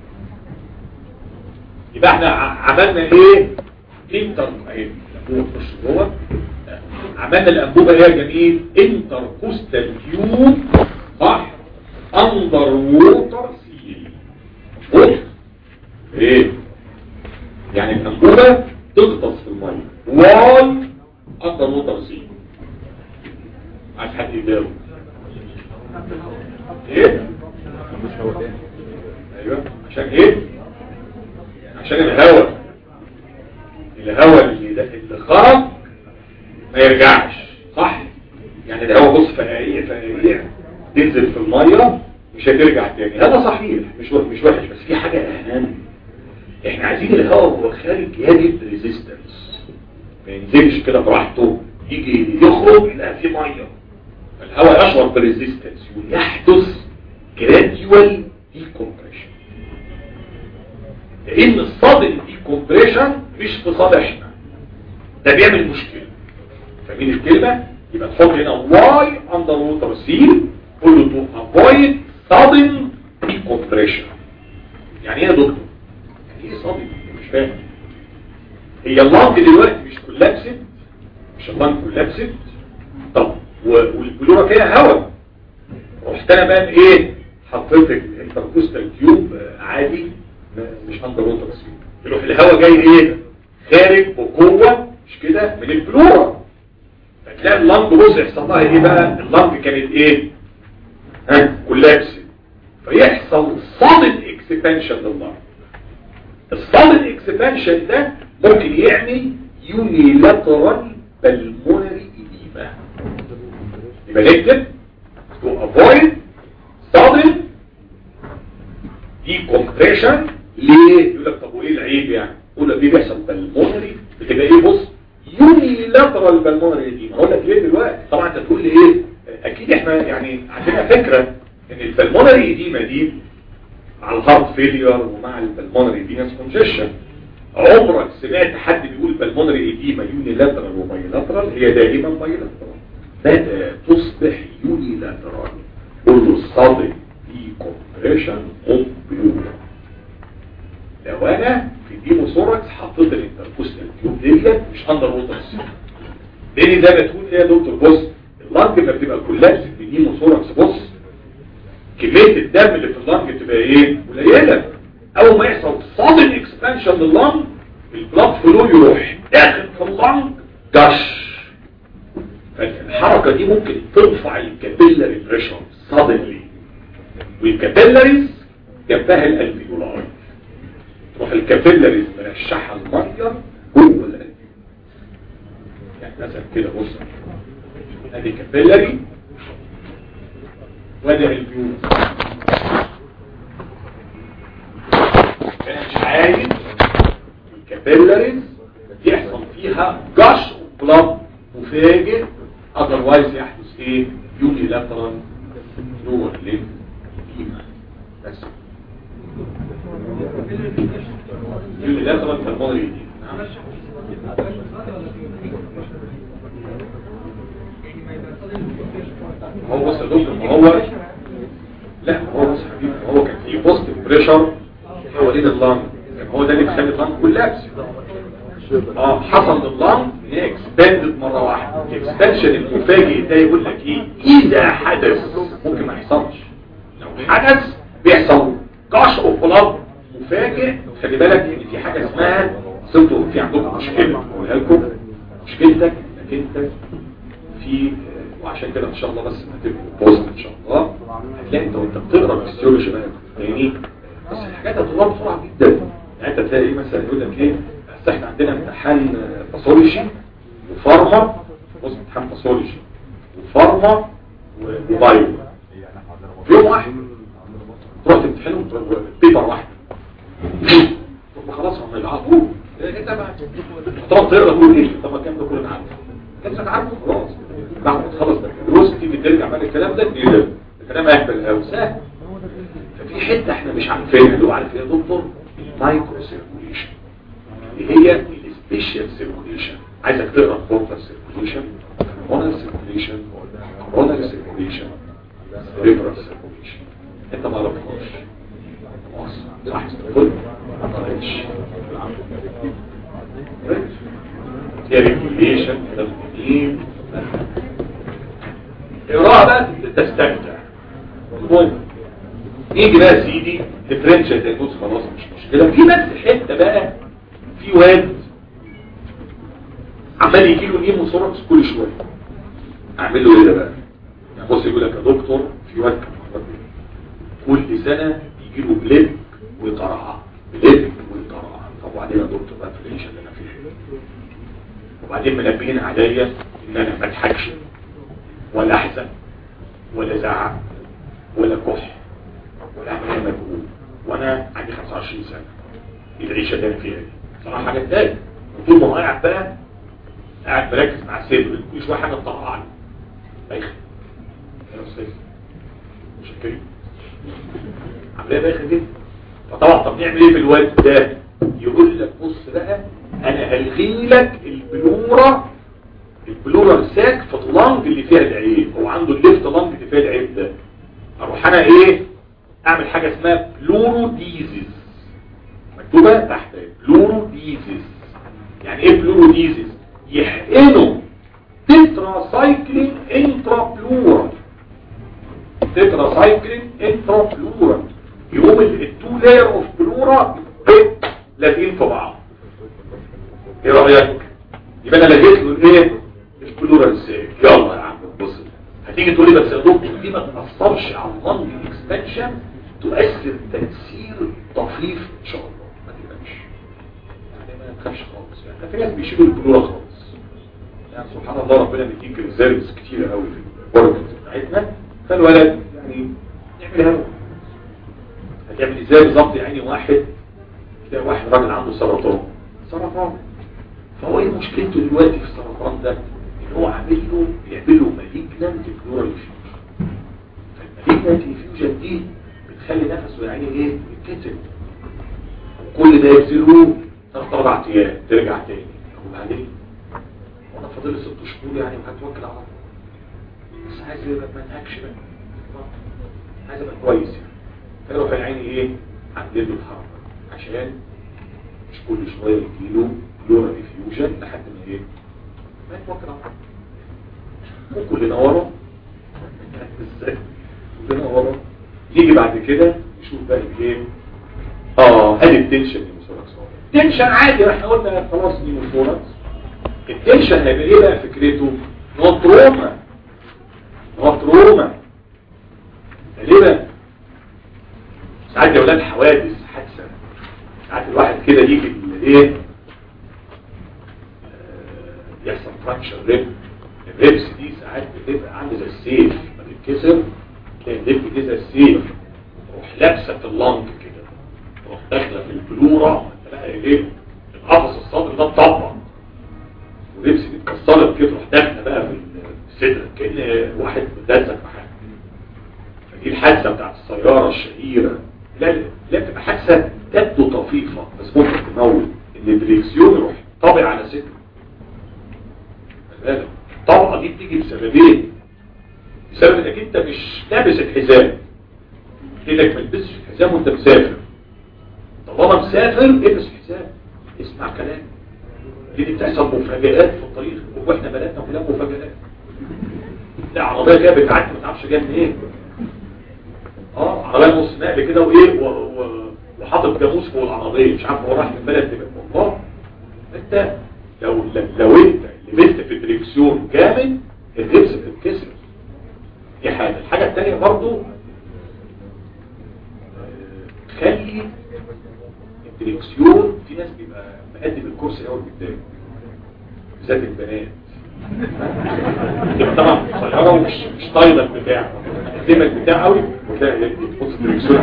يبقى احنا عملنا ايه انتر ايه الانبوبه تخش جوه عملنا الانبوبه ايه يا جميل انتر كوستال تيوب صح اندر ووتر سيل بص ايه يعني الانبوبه تغطس في الميه واي اندر ووتر سيل عايز حد ايه ايوه عشان ايه عشان الهواء الهواء اللي, ده اللي خرج ما يرجعش صح يعني الهواء بص فقاقيع فقاقيع تنزل في الميه مش هترجع تاني هذا صحيح مش مش وحش بس في حاجه اهم احنا عايزين الهواء وهو خارج يجد ريزيستنس ما ينزلش كده براحته يجي يخرج يلاقي في ميه الهواء يشعر بريزيستنس ويحدث جراديوال ديكومبريشن لان الصادم ديكومبريشن مش في صالحنا ده بيعمل مشكله فاهمين الكلمه يبقى تحط هنا واي اندر ووتر سيل قول له تو افويد صادم ديكومبريشن يعني ايه يا دكتور يعني ايه صادم مش فاهم هي اللنج دلوقتي مش كولابسد مش اللنج كولابسد طب والبلورة فيها هواء رحت انا بقى ايه حطيت الانتركوستال تيوب عادي مش اندر ووتر سيل يروح الهواء جاي ايه خارج بقوه مش كده من البلورة فتلاقي اللنج بص يحصل لها ايه بقى اللنج كانت ايه ها كولابس فيحصل صادم اكسبانشن لللنج الصادم اكسبانشن ده ممكن يعمل يونيلاترال بالمونري ايديما يبقى نكتب to avoid sudden decompression ليه؟ يقول لك طب وايه العيب يعني؟ يقول لك دي بيحصل بالمونري بتبقى ايه بص يونيلاترال بالمونري ايديما هقول لك ليه دلوقتي؟ طبعا انت تقول لي ايه؟ اكيد احنا يعني عندنا فكره ان البلمونري ايديما دي مع الهارت فيلير ومع البلمونري فينس كونجيشن عمرك سمعت حد بيقول بالمونري ايديما يونيلاترال وبايلاترال هي دائما بايلاترال بدأ تصبح يونيلاترال قول له صادق دي كومبريشن اوف بلورا لو انا في ديموثوركس حطيت الانتركوستال تيوب ديت مش اندر ووتر سيل لان زي ما تقول ايه يا دكتور بص اللنج ما بتبقى كولابس في ديموثوركس بص كميه الدم اللي في اللنج تبقى ايه قليله اول ما يحصل صادم اكسبانشن لللنج البلاد فلو يروح داخل في اللنج جش فالحركه دي ممكن ترفع الكابيلاري بريشر صادملي والكابيلاريز جنبها الالفيولاي تروح الكابيلاريز مرشحه الميه جوه الالفيولاي يعني مثلا كده بص ادي كابيلاري وادي الفيولاي انا مش عايز الكابيلاريز يحصل فيها جش بلاد مفاجئ otherwise يحدث ايه يونيلاترال لور ليف بس يونيلاترال بالمونري هو بص يا دكتور ما هو لا هو بص حبيبي هو كان في بوست بريشر حوالين اللنج كان هو ده اللي بيخلي اللنج كولابس اه حصل لللنج هي اكسباندد مره واحده الاكسبانشن المفاجئ ده يقول لك ايه اذا حدث ممكن ما يحصلش لو حدث بيحصل كاش اوف بلاد مفاجئ خلي بالك ان في حاجه اسمها صرتوا في عندكم مشكله اقولها لكم مشكلتك انك انت في وعشان كده ان شاء الله بس هتبقى بوست ان شاء الله هتلاقي انت وانت بتقرا الفسيولوجي بقى يعني بس الحاجات هتطلع بسرعه جدا يعني انت تلاقي مثلا يقول لك ايه بس احنا عندنا امتحان باثولوجي وفارما بص امتحان باثولوجي وفارما وبايو في يوم واحد تروح تمتحنهم بيبر واحد طب خلاص هم يلعبوا انت بقى تقعد تقرا تقول ايه طب ما الكلام ده كله عارفه كانك عارفه خلاص بعد ما تخلص الدروس تيجي ترجع بقى الكلام ده ايه ده الكلام اهبل قوي سهل ففي حته احنا مش عارفينها اللي هو عارف ايه يا دكتور المايكرو سيركوليشن اللي هي السبيشال سيركوليشن عايزك تقرا بورتال سيركوليشن كورونال سيركوليشن كورونال سيركوليشن ريفرال سيركوليشن انت ما عرفتهاش صح كل ما قريتش هي ريجوليشن كلام جديد اقراها بقى تستمتع المهم نيجي بقى يا سيدي ديفرنشال دايجنوز خلاص مش مشكله في بس حته بقى في واد عمال يجي له نيموثوركس كل شويه اعمل له ايه ده بقى يعني بص يقول لك يا دكتور في واد كان مرض كل سنة يجي له بليك ويطرع بليك ويطرع طب وبعدين يا دكتور بقى في العيشة اللي انا فيها وبعدين منبهين عليا ان انا ما اضحكش ولا احزن ولا زعق ولا كح ولا اعمل اي مجهود وانا عندي 25 سنة ايه العيشة اللي انا فيها دي صراحة حاجة تضايق طول ما هو قاعد بقى قاعد مركز مع السيد كل شوية حاجة تطلع له بايخ يا استاذ مش الكريم عمليه بايخه جدا فطبعا طب نعمل ايه في الواد ده يقول لك بص بقى انا هلغي لك البلوره البلورال ساك في اللنج اللي فيها العيب هو عنده الليفت لنج اللي فيها العيب ده اروح انا ايه اعمل حاجه اسمها بلوروديزيس مكتوبه تحت بلوروديزيس يعني ايه بلوروديزيس يحقنوا تترا سايكلين انترا بلورال تترا سايكلين انترا بلورال يقوم التو لاير اوف بلورا لازقين في بعض ايه رايك يبقى انا لقيت له الايه البلورال سيك يلا يا عم بص هتيجي تقول لي بس يا دكتور دي ما تاثرش على اللنج اكسبانشن تؤثر تاثير طفيف ان شاء الله ما تقلقش يعني ما تخافش خالص يعني في ناس بيشيلوا البلورا خالص يعني سبحان الله ربنا بيديك ريزيرفز كتير قوي في الوركت بتاعتنا فالولد يعني يعملها له هتعمل ازاي بالظبط يعني واحد تلاقي واحد راجل عنده سرطان سرطان فهو ايه مشكلته دلوقتي في السرطان ده ان هو عامل له بيعمل له مالجنانت بلورال فيوجن فالمالجنانت فيوجن دي بتخلي نفسه يعني ايه يتكتب وكل ده يبذلوه ثلاث اربع ايام ترجع تاني وبعدين وانا فاضل لي ست شهور يعني وهتوكل على الله بس عايز يبقى ما انهكش بقى عايز ابقى كويس يعني فيروح العين ايه عدل له الحركه عشان مش كل شويه يجيله بلورا ديفيوجن لحد ما ايه ما يتوكل على الله وكلنا ورا ازاي كلنا ورا يجي بعد كده يشوف بقى ايه اه ادي التنشن نيموثوركس تنشن عادي احنا قلنا خلاص نيموثوركس التنشن هيبقى ايه بقى فكرته نوع تروما نوع تروما ليه بقى ساعات يا ولاد حوادث حادثه ساعات الواحد كده يجي ايه يحصل فراكشر ريب الريبس دي ساعات بتبقى عامله زي السيف ما تتكسر تلاقي الريب دي زي السيف تروح لابسه في اللنج كده تروح داخله في البلوره تلاقي ايه القفص الصدري ده اتطبق والريبس دي اتكسرت كده تروح داخله بقى في الصدر كان واحد مدزك في حاجه فدي الحادثه بتاعت السياره الشهيره لا لا تبقى حادثه تبدو طفيفه بس ممكن تموت ان الدريكسيون يروح طابع على صدره الطبقه دي بتيجي بسببين بسبب انك انت مش لابس الحزام انك ما تلبسش الحزام وانت مسافر طالما مسافر البس الحزام اسمع كلام دي, دي بتحصل مفاجآت في الطريق واحنا بلدنا كلها مفاجآت لا عربيه جايه بتعدي ما تعرفش جايه منين ايه اه عربيه نص نقل كده وايه و... و... وحاطط جاموس فوق العربيه مش عارف هو راح من بلد لبلد والله انت لو لو انت لبست في الدريكسيون جامد الربس بتتكسر دي حاجه الحاجه الثانيه برضو خلي الدريكسيون في ناس بيبقى مقدم الكرسي اول قدام بالذات البنات تبقى طبعا صغيره ومش مش طايله البتاع قدمك بتاع قوي وتلاقي تبص الدريكسيون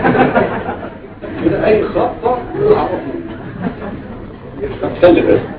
كده اي خطه على طول خلي بالك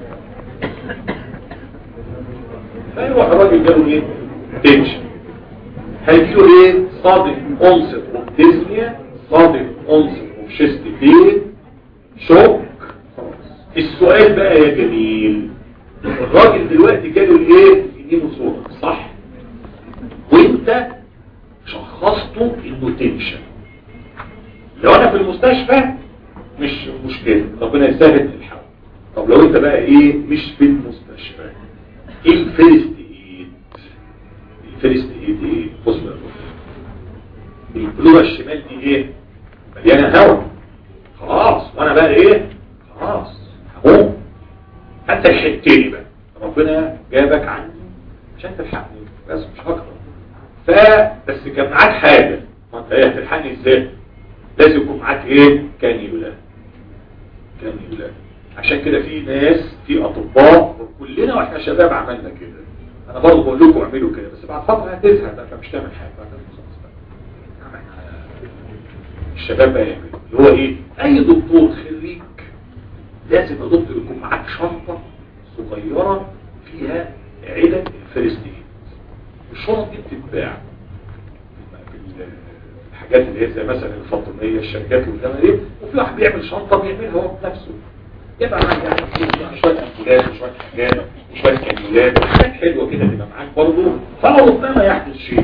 فيروح الراجل جاله ايه تنشن هيجيله ايه صادق انصت وبتزنية صادق انصت وبشست بين شوك السؤال بقى يا جميل الراجل دلوقتي جاله الايه يجيبه صوتك صح وانت شخصته انه تنشن لو انا في المستشفى مش مشكلة ربنا يسهل الحال طب لو انت بقى ايه مش في المستشفى ايه الفيرست ايد الفيرست ايد ايه بص بقى البلورة الشمال دي ايه مليانة هواء خلاص وانا بقى ايه خلاص هموم انت الحتيني بقى ربنا جابك عني عشان تلحقني بس مش اكتر بس كان معاك حاجه ما انت ايه هتلحقني ازاي لازم يكون معاك ايه كانيولا كانيولا عشان كده في ناس في اطباء كلنا واحنا شباب عملنا كده انا برضه بقول لكم اعملوا كده بس بعد فتره هتزهق بقى فمش تعمل حاجه بعد خلاص بقى يا عم إحنا- الشباب بقى يعملوا اللي هو ايه اي دكتور خريج لازم يا دكتور يكون معاك شنطه صغيره فيها علب الفيرست ايد الشنط دي بتتباع في ال- الحاجات اللي هي زي مثلا الفاطميه الشركات والجامعه دي وفي واحد بيعمل شنطه بيعملها هو بنفسه يبقى معاك يعني شويه امبولات وشويه حاجات وشويه كانيولات حاجات حلوه كده تبقى معاك برضه فربما يحدث شيء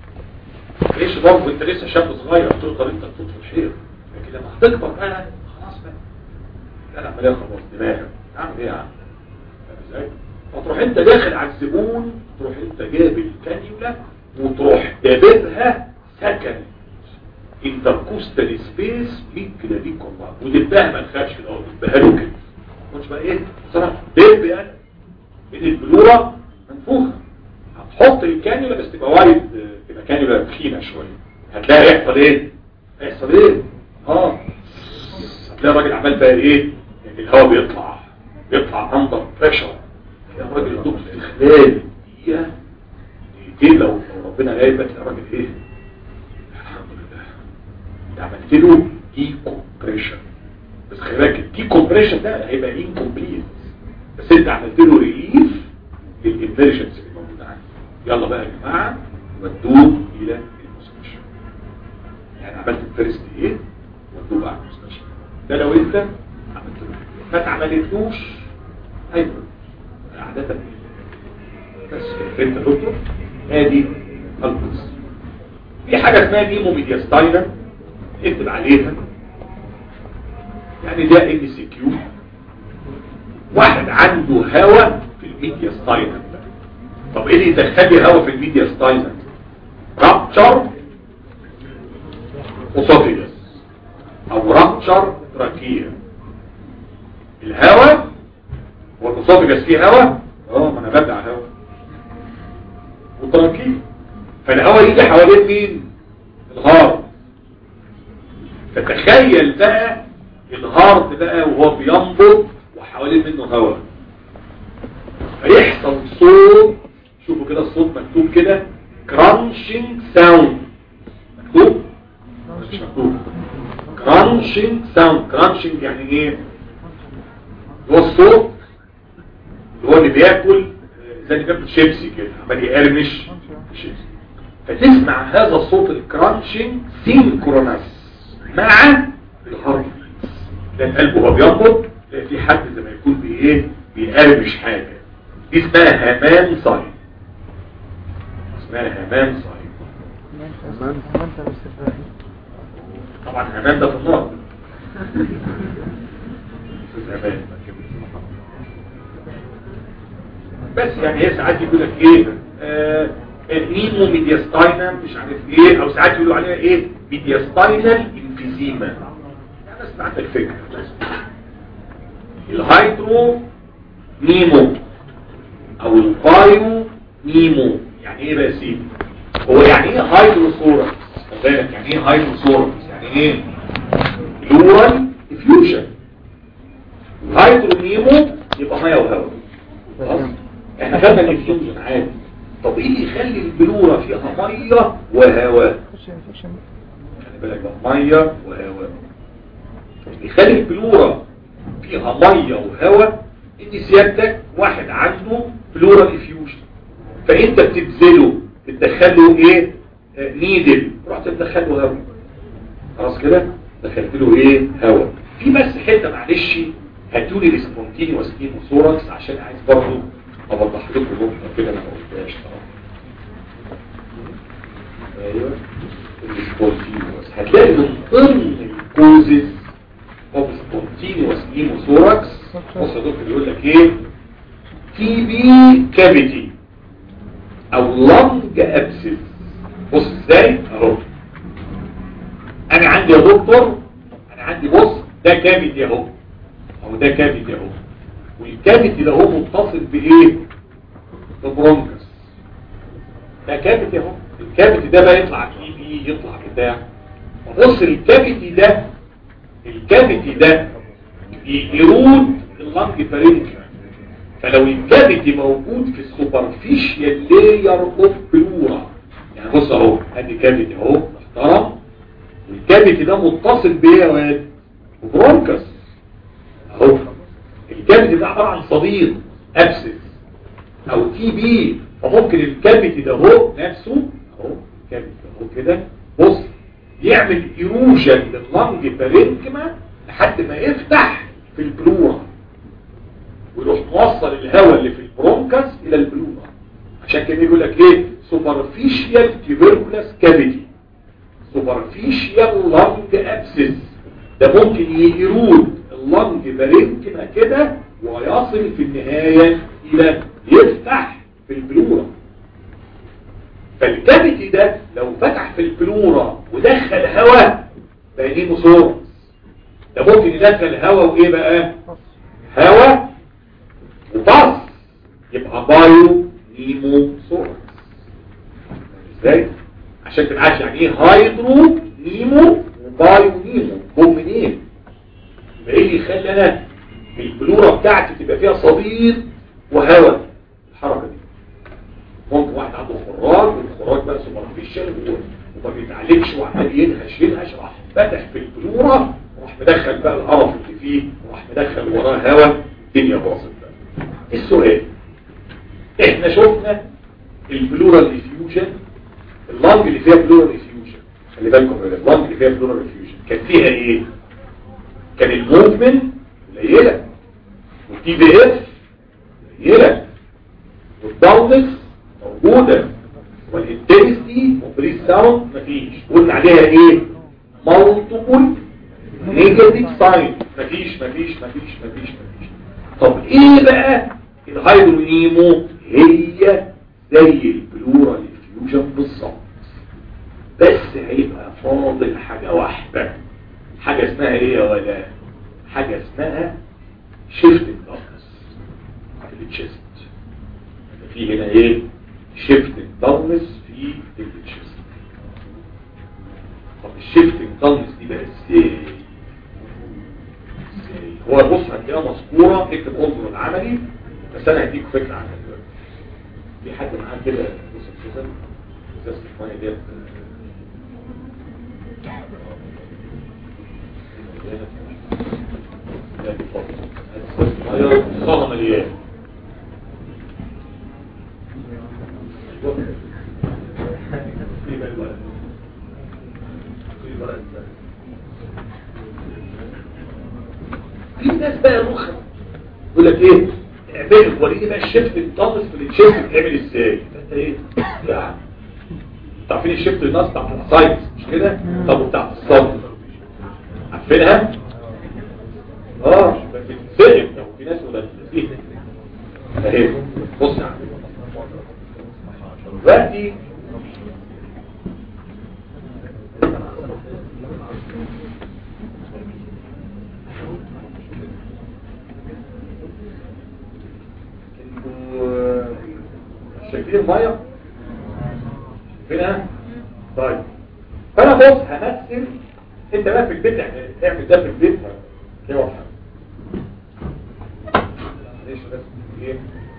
ليش برضه انت لسه شاب صغير تقدر انت تطفي خير لكن لما هتكبر بقى خلاص بقى لا العمليه خلاص دماغك اعمل ايه يا عم فاهم ازاي فتروح انت داخل على الزبون تروح انت جايب الكانيولا وتروح داببها سكن انتركوستال سبيس 100 كده دي والله ودبها ما تخافش كده اهو دبها له كده مش بقى ايه بصراحه دب يعني من البلوره منفوخه هتحط الكانيولا بس تبقى وايد تبقى كانيولا تخينه شويه هتلاقي هيحصل ايه هيحصل ايه اه هتلاقي الراجل عمال بقى ايه يعني الهواء بيطلع بيطلع اندر بريشر يا راجل يدوب في خلال دقيقه دقيقتين لو لو ربنا غايبك يا راجل ايه الحمد لله انت عملت له دي كومبريشن بس خلي بالك الدي كومبريشن ده هيبقى انكمبليت بس انت عملت له ريليف للانفيرجنس اللي موجوده عندك يلا بقى يا جماعه ودوه الى المستشفى يعني عملت الفيرست ايه ودوه بقى المستشفى ده لو انت عملت له ما اتعملتلوش هيبقى عادة بس انت دكتور ادي القدس في حاجة اسمها نيمو ميدياستاينا اكتب عليها يعني ده ام سي كيو واحد عنده هوا في الميدياستاينا طب ايه اللي يدخل لي هوا في الميدياستاينا رابتشر اسوفيجس او رابتشر تراكيه الهوا هو الاسوفيجس فيه هوا اه ما انا بدع هوا وتراكيه فالهوا يجي حوالين مين الهارت فتخيل بقى الهارت بقى وهو بينبض وحوالين منه هواء فيحصل صوت شوفوا كده الصوت مكتوب كده crunching sound مكتوب مش مكتوب crunching sound crunching يعني ايه هو الصوت اللي هو اللي بياكل زي اللي بياكل شيبسي كده عمال يقرمش شيبسي فتسمع هذا الصوت الكرانشنج سينكرونس مع الهارت لان قلبه هو بينبض تلاقي في حد زي ما يكون بايه بيقرمش حاجه دي اسمها همان صايم اسمها همان صايم طبعا همان ده في النار همان بس يعني هي ساعات يقول لك ايه آه نيمو ميدياستاينا مش عارف ايه او ساعات يقولوا عليها ايه ميدياستاينال انفيزيما يعني بس عندك فكره الهايدرو نيمو او البايو نيمو يعني ايه بقى سيدي هو يعني ايه هايدروسورس خد بالك يعني ايه هايدروسورس يعني ايه بلورال افيوجن الهايدرو نيمو يبقى ميه وهواء خلاص احنا خدنا الافيوجن عادي طب ايه اللي يخلي البلورة فيها مية وهواء خلي بالك بقى مية وهواء اللي يخلي البلورة فيها مية وهواء ان سيادتك واحد عنده بلورال افيوجن فانت بتبذله بتدخله ايه آه نيدل رحت تدخله هواء خلاص كده دخلت له ايه هواء في بس حته معلش هاتولي السبونتينيوس كيموثوركس عشان عايز برضه اوضح لكم نقطه كده انا ما قلتهاش ايوه السبونتينيوس هتلاقي من ضمن الكوزز اوف سبونتينيوس كيموثوركس بص يا دكتور بيقول لك ايه تي بي كافيتي او لنج ابسس بص ازاي اهو انا عندي يا دكتور انا عندي بص ده كافيتي اهو او ده كافيتي اهو والكافيتي ده هو متصل بايه ببرونكس ده كافيتي اهو الكافيتي ده بقى يطلع تي بي يطلع بتاع بص الكافيتي ده الكافيتي ده يرود اللنج فارنجيا فلو الكافيتي موجود في السوبرفيشيال لاير اوف بلورا يعني بص اهو ادي كافيتي اهو محترم والكافيتي ده متصل بايه يا واد برونكس اهو الكافيتي ده عباره عن صديد ابسس او تي بي فممكن الكافيتي ده اهو نفسه اهو الكافيتي اهو كده بص يعمل ايروجن لللنج بارينكما لحد ما يفتح في البلورا ويروح موصل الهواء اللي في البرونكس الى البلورا عشان كده يقول لك ايه سوبرفيشيال تيبركولاس كافيتي سوبرفيشيال لنج ابسس ده ممكن يرود اللنج بارينكما كده ويصل في النهاية الى يفتح في البلورا فالكافيتي ده لو فتح في البلورا ودخل هواء بينيمو سورس ده ممكن يدخل هواء وايه بقى هواء وبص يبقى بايو نيمو سورس ازاي عشان تبقى عارف يعني ايه هايدرو نيمو وبايو نيمو هم منين يبقى ايه اللي يخلي انا البلورة بتاعتي تبقى فيها صديد وهواء الحركة دي ممكن واحد عنده خراج والخراج بقى سوبرفيشال وما بيتعالجش وعمال ينهش ينهش راح فتح في البلورة وراح مدخل بقى القرف اللي فيه وراح مدخل وراه هواء الدنيا باظت بقى السؤال احنا شفنا البلورال ديفيوجن اللنج اللي فيها بلورال ديفيوجن خلي بالكم من اللنج اللي فيها بلورال ديفيوجن كان فيها ايه كان الموفمنت قليله والتي بي اف قليله والداونس موجوده والانتنسيتي وبريس ساوند مفيش قلنا عليها ايه مالتيبل نيجاتيف ساين مفيش مفيش مفيش مفيش مفيش طب ايه بقى الهيدرونيمو هي زي البلورال ديفيوجن بالظبط بس هيبقى فاضل حاجة واحدة حاجة اسمها ايه يا ولا حاجة اسمها شيفت الدارنس في التشيست في هنا ايه شيفت الدارنس في التشيست طب الشيفت الدارنس دي بقى ازاي ازاي هو بص هتلاقيها مذكورة اكتب انظر العملي بس انا هديك فكرة عنها دلوقتي في حد معاه كده بص كده ازازة المية ديت صار مليان في ناس بقى رخم يقول لك ايه اعمل وريني بقى الشيفت الطمس في الشيفت بتعمل ازاي فانت ايه يعني عارفين الشيفت الناس بتاعت السايت مش كده طب وبتاعت الصدر عارفينها اه بتتفهم لو في ناس ولا فيه اهي بص يا عم دلوقتي انتوا شايفين الميه شايفينها طيب فانا بص همثل انت بقى في البيت يعني تعمل ده في البيت كده واضحه معلش بس ايه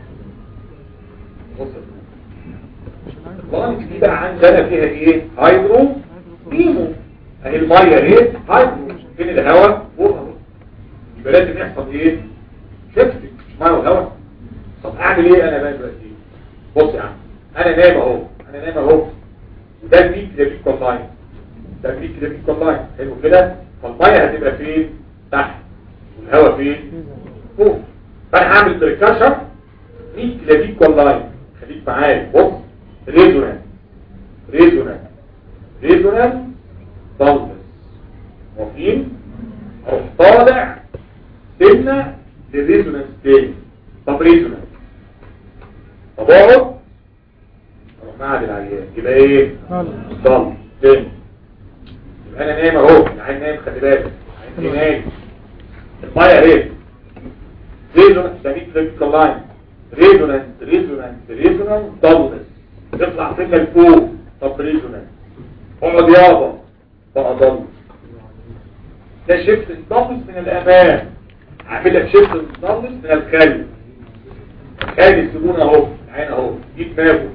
بص البلانك دي بقى عندنا فيها ايه هيدرو نيمو اهي الميه ايه هيدرو فين الهواء فوق اهو يبقى لازم يحصل ايه شفت ميه وهواء طب اعمل ايه انا بقى دلوقتي بص يا عم انا نايم اهو انا نايم اهو وده الميك ده بيك كومباين ده الميك ده بيك كومباين حلو كده فالميه هتبقى فين تحت والهواء فين فوق فانا هعمل بريكاشن ميك ده بيك كومباين خليك معايا بص ريزونانس ريزونانس ريزونانس ضلمس موافقين اروح طالع سنه للريزونانس تاني طب ريزونانس طب اقعد اروح معهد العيان يبقى ايه ضل تاني يبقى انا نايم اهو العين نايم خلي بالك العين نايم الميه اهي ريزونانس ده ميك ده لاين ريزونانس ريزونانس ريزونانس ضلمس تطلع سنه لفوق طب ريزونانس اقعد يابا بقى ضل ده شفت الضغط من الامام عامل لك شفت الضغط من الخلف الخلف السجون اهو العين اهو دي دماغه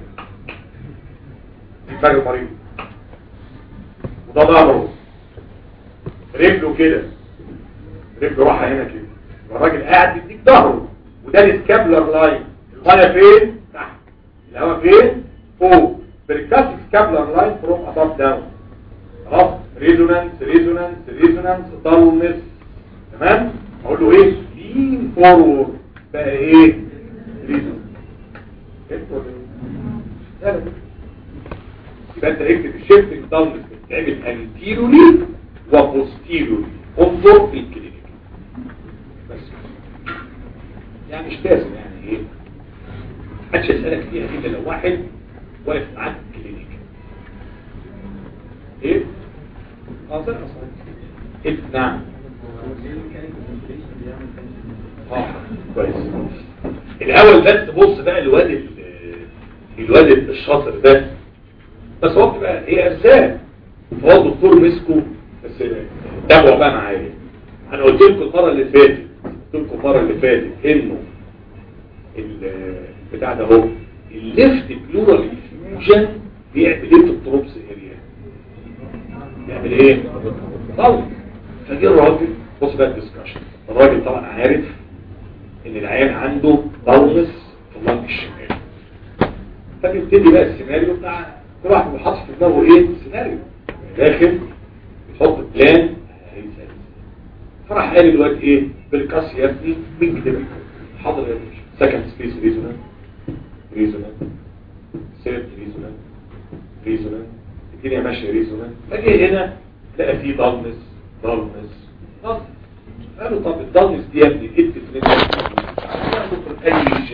دي دماغ المريض وده ظهره رجله كده رجله راحه هنا كده والراجل قاعد بيديك ظهره وده السكابلر لاين الميه فين تحت الهواء فين فوق بريكاسيك سكابلر لاين فروم اباب داون خلاص ريزونانس ريزونانس ريزونانس ضلمس تمام اقول له ايه لين فورورد بقى ايه ريزونانس يبقى انت اكتب الشيفتنج ضلمس بتتعمل انتيرولي وبوستيرولي انظر في الكلينيك بس يعني مش لازم يعني ايه محدش يسألك فيها الا لو واحد واقف معاك في الكلينيك ايه اه زي اصلا إيه؟ نعم اه كويس الاول بس بص بقى الواد ال- الواد الشاطر ده بس هو بتبقى هي ارزاق فهو الدكتور مسكه بس تابعوا بقى معايا انا قلت لكم المره اللي فاتت قلت لكم المره اللي فاتت انه ال- بتاع ده اهو الليفت بلورال انفيوجن بيعمل ايه في التروبس اريا بيعمل ايه طول فجي الراجل بص بقى الديسكشن الراجل طبعا عارف ان العيان عنده ضلمس في اللنج الشمالي فبيبتدي بقى السيناريو بتاع كل واحد بيحط في دماغه ايه سيناريو داخل يحط بلان هيسال فراح قال الواد ايه بالكاس يا ابني مين كده حاضر يا ابني سكند سبيس ريزونانس ريزونانس سيرت ريزونانس ريزونانس الدنيا ماشيه ريزونانس اجي هنا لقى فيه ضلمس ضلمس ضلمس قالوا طب الضلمس دي يا ابني ايه تفرق اي ريجن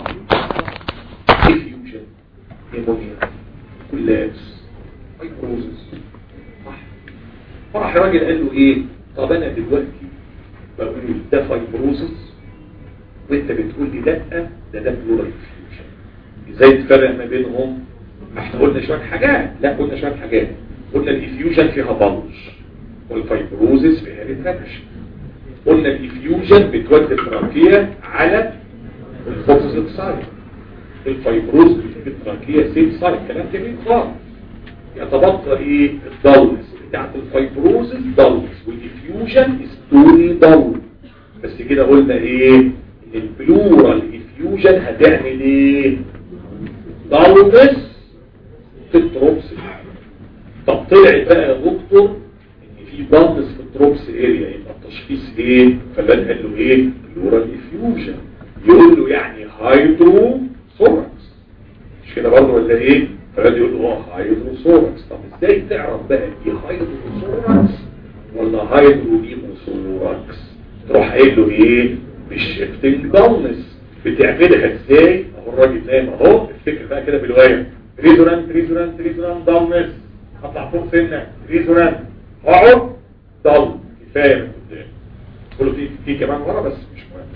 ديفيوجن نيمونيا كولابس فايبروزس صح فراح الراجل قال له ايه طب انا دلوقتي بقول له ده فايبروزس وانت بتقول لي لا ده ده بلورال ديفيوجن ازاي تفرق ما بينهم احنا قلنا شويه حاجات لا قلنا شويه حاجات قلنا الافيوجن فيها بلج والفايبروزس فيها ريتراكشن قلنا الافيوجن بتودي التراكيه على الفوكسيت سايد الفايبروز التراكيه سيل سايد كلام جميل خالص يتبقى ايه الضلمس بتاعت الفايبروز ضلمس والافيوجن ستوري ضلم بس كده قلنا ايه البلورال افيوجن هتعمل ايه ضلمس في التروبس طب طلعت بقى يا دكتور ان في ضلمس في التروبس اريا يبقى التشخيص ايه فبان قال له ايه بلورال افيوجن يقول له يعني هايدرو ثوركس مش كده برضه ولا ايه فبدا يقول له اه هايدرو ثوركس طب ازاي تعرف بقى دي هايدرو ثوركس ولا هايدرو ثوركس تروح قايل له ايه بالشيفتنج داونس بتعملها ازاي اهو الراجل نايم اهو افتكر بقى كده بالوايه ريزونانت ريزونانت ريزونانت داونس اطلع فوق سنه ريزونانت اقعد ضل كفايه من قدام كله في في كمان ورا بس مش مهم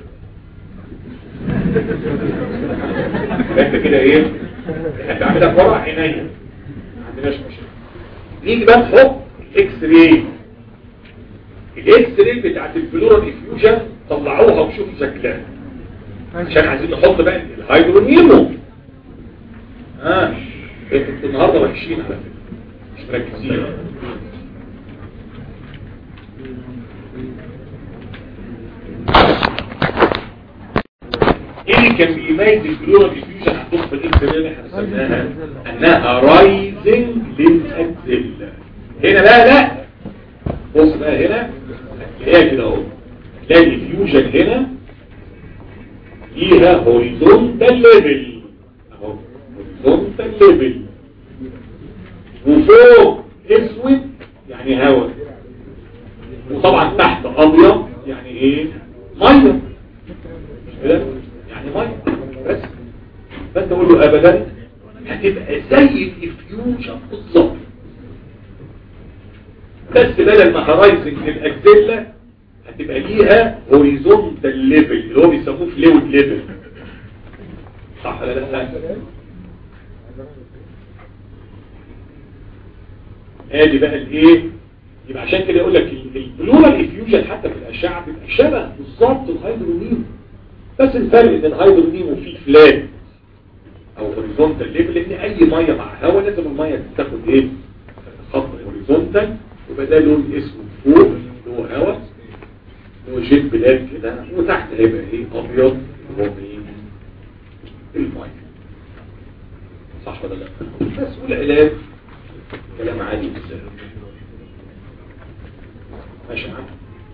انت كده ايه احنا عاملها ورا عينيا ما عندناش مشكله نيجي بقى نحط الاكس راي الاكس راي بتاعت الفلورال افيوجن طلعوها وشوفوا شكلها عشان عايزين نحط بقى الهيدرونيمو اه انتوا النهارده وحشين على فكره مش مركزين ايه اللي كان بيميز البلورال ديفيوجن عندهم في الاكس راي اللي احنا سميناها انها رايزنج للاكسل هنا بقى لا بص بقى هنا هتلاقيها كده اهو هتلاقي الديفيوجن هنا ليها هوريزونتال ليفل اهو هوريزونتال ليفل وفوق اسود يعني هواء وطبعا تحت ابيض يعني ايه ميه كده يعني ميه بس بس اقول له ابدا هتبقى زي الافيوجن بالظبط بس بدل ما هرايزنج للاكزيلا هتبقى ليها هوريزونتال ليفل اللي هو بيسموه فلويد ليفل صح ولا لا ادي بقى الايه يبقى عشان كده يقول لك البلورال افيوجن حتى في الاشعه بيبقى شبه بالظبط الهيدرونيم بس الفرق ان الهيدرونيم فيه فلات او هوريزونتال ليفل لان اي ميه مع هواء لازم الميه تاخد ايه خط هوريزونتال ويبقى ده لون اسود فوق اللي هو هواء اللي هو جيت بلاد كده وتحت هيبقى ايه ابيض اللي هو ايه الميه صح ولا لا بس والعلاج كلام عادي جدا ماشي معاك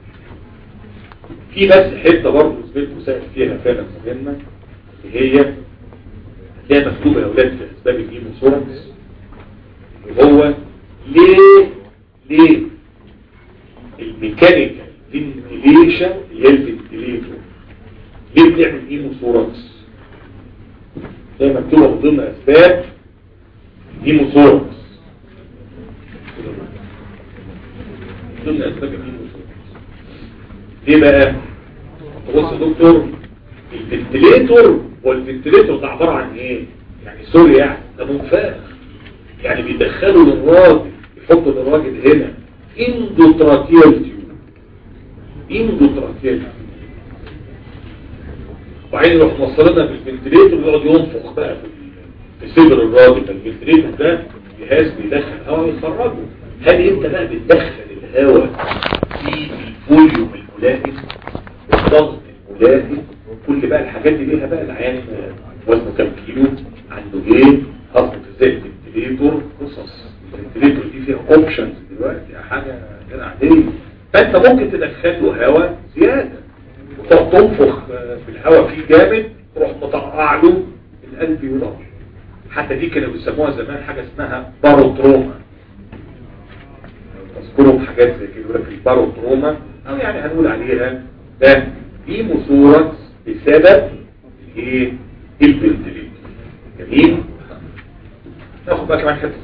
في بس حته برضه زميلك مساعد فيها فعلا مهمه اللي هي هتلاقيها مكتوبه يا اولاد في اسباب الهيموثوركس وهو ليه ليه الميكانيكال فنتيليشن اللي هي الفنتيليتور ليه بنعمل هيموثوركس هي مكتوبه من ضمن اسباب هيموثوركس ضمن اسباب الهيموثوركس ليه بقى بص يا دكتور الفنتليتور والفنتليتور ده عباره عن ايه يعني سوري يعني ده منفاخ يعني بيدخلوا للراجل يحطوا للراجل هنا اندوتراكيال تيوب اندوتراكيال وبعدين يروح موصلنا بالفنتليتور ويقعد ينفخ بقى في صدر الراجل الفنتليتور ده جهاز بيدخل هواء يخرجه هل انت بقى بتدخل الهواء في الفوليوم الملائم الضغط الملائم كل بقى الحاجات دي ليها بقى العيان وزنه كام كيلو عنده ايه هضمه ازاي الفنتليتور قصص الفنتليتور دي فيها اوبشنز دلوقتي حاجه غير عاديه فانت ممكن تدخل له هواء زياده وتقعد تنفخ في الهواء فيه جامد تروح مطقع له القلب يولار حتى دي كانوا بيسموها زمان حاجه اسمها باروتروما تذكرهم حاجات زي كده يقول لك الباروتروما او يعني هنقول عليها ده هيموثوركس بسبب ايه الفنتليتور جميل ناخد بقى كمان حته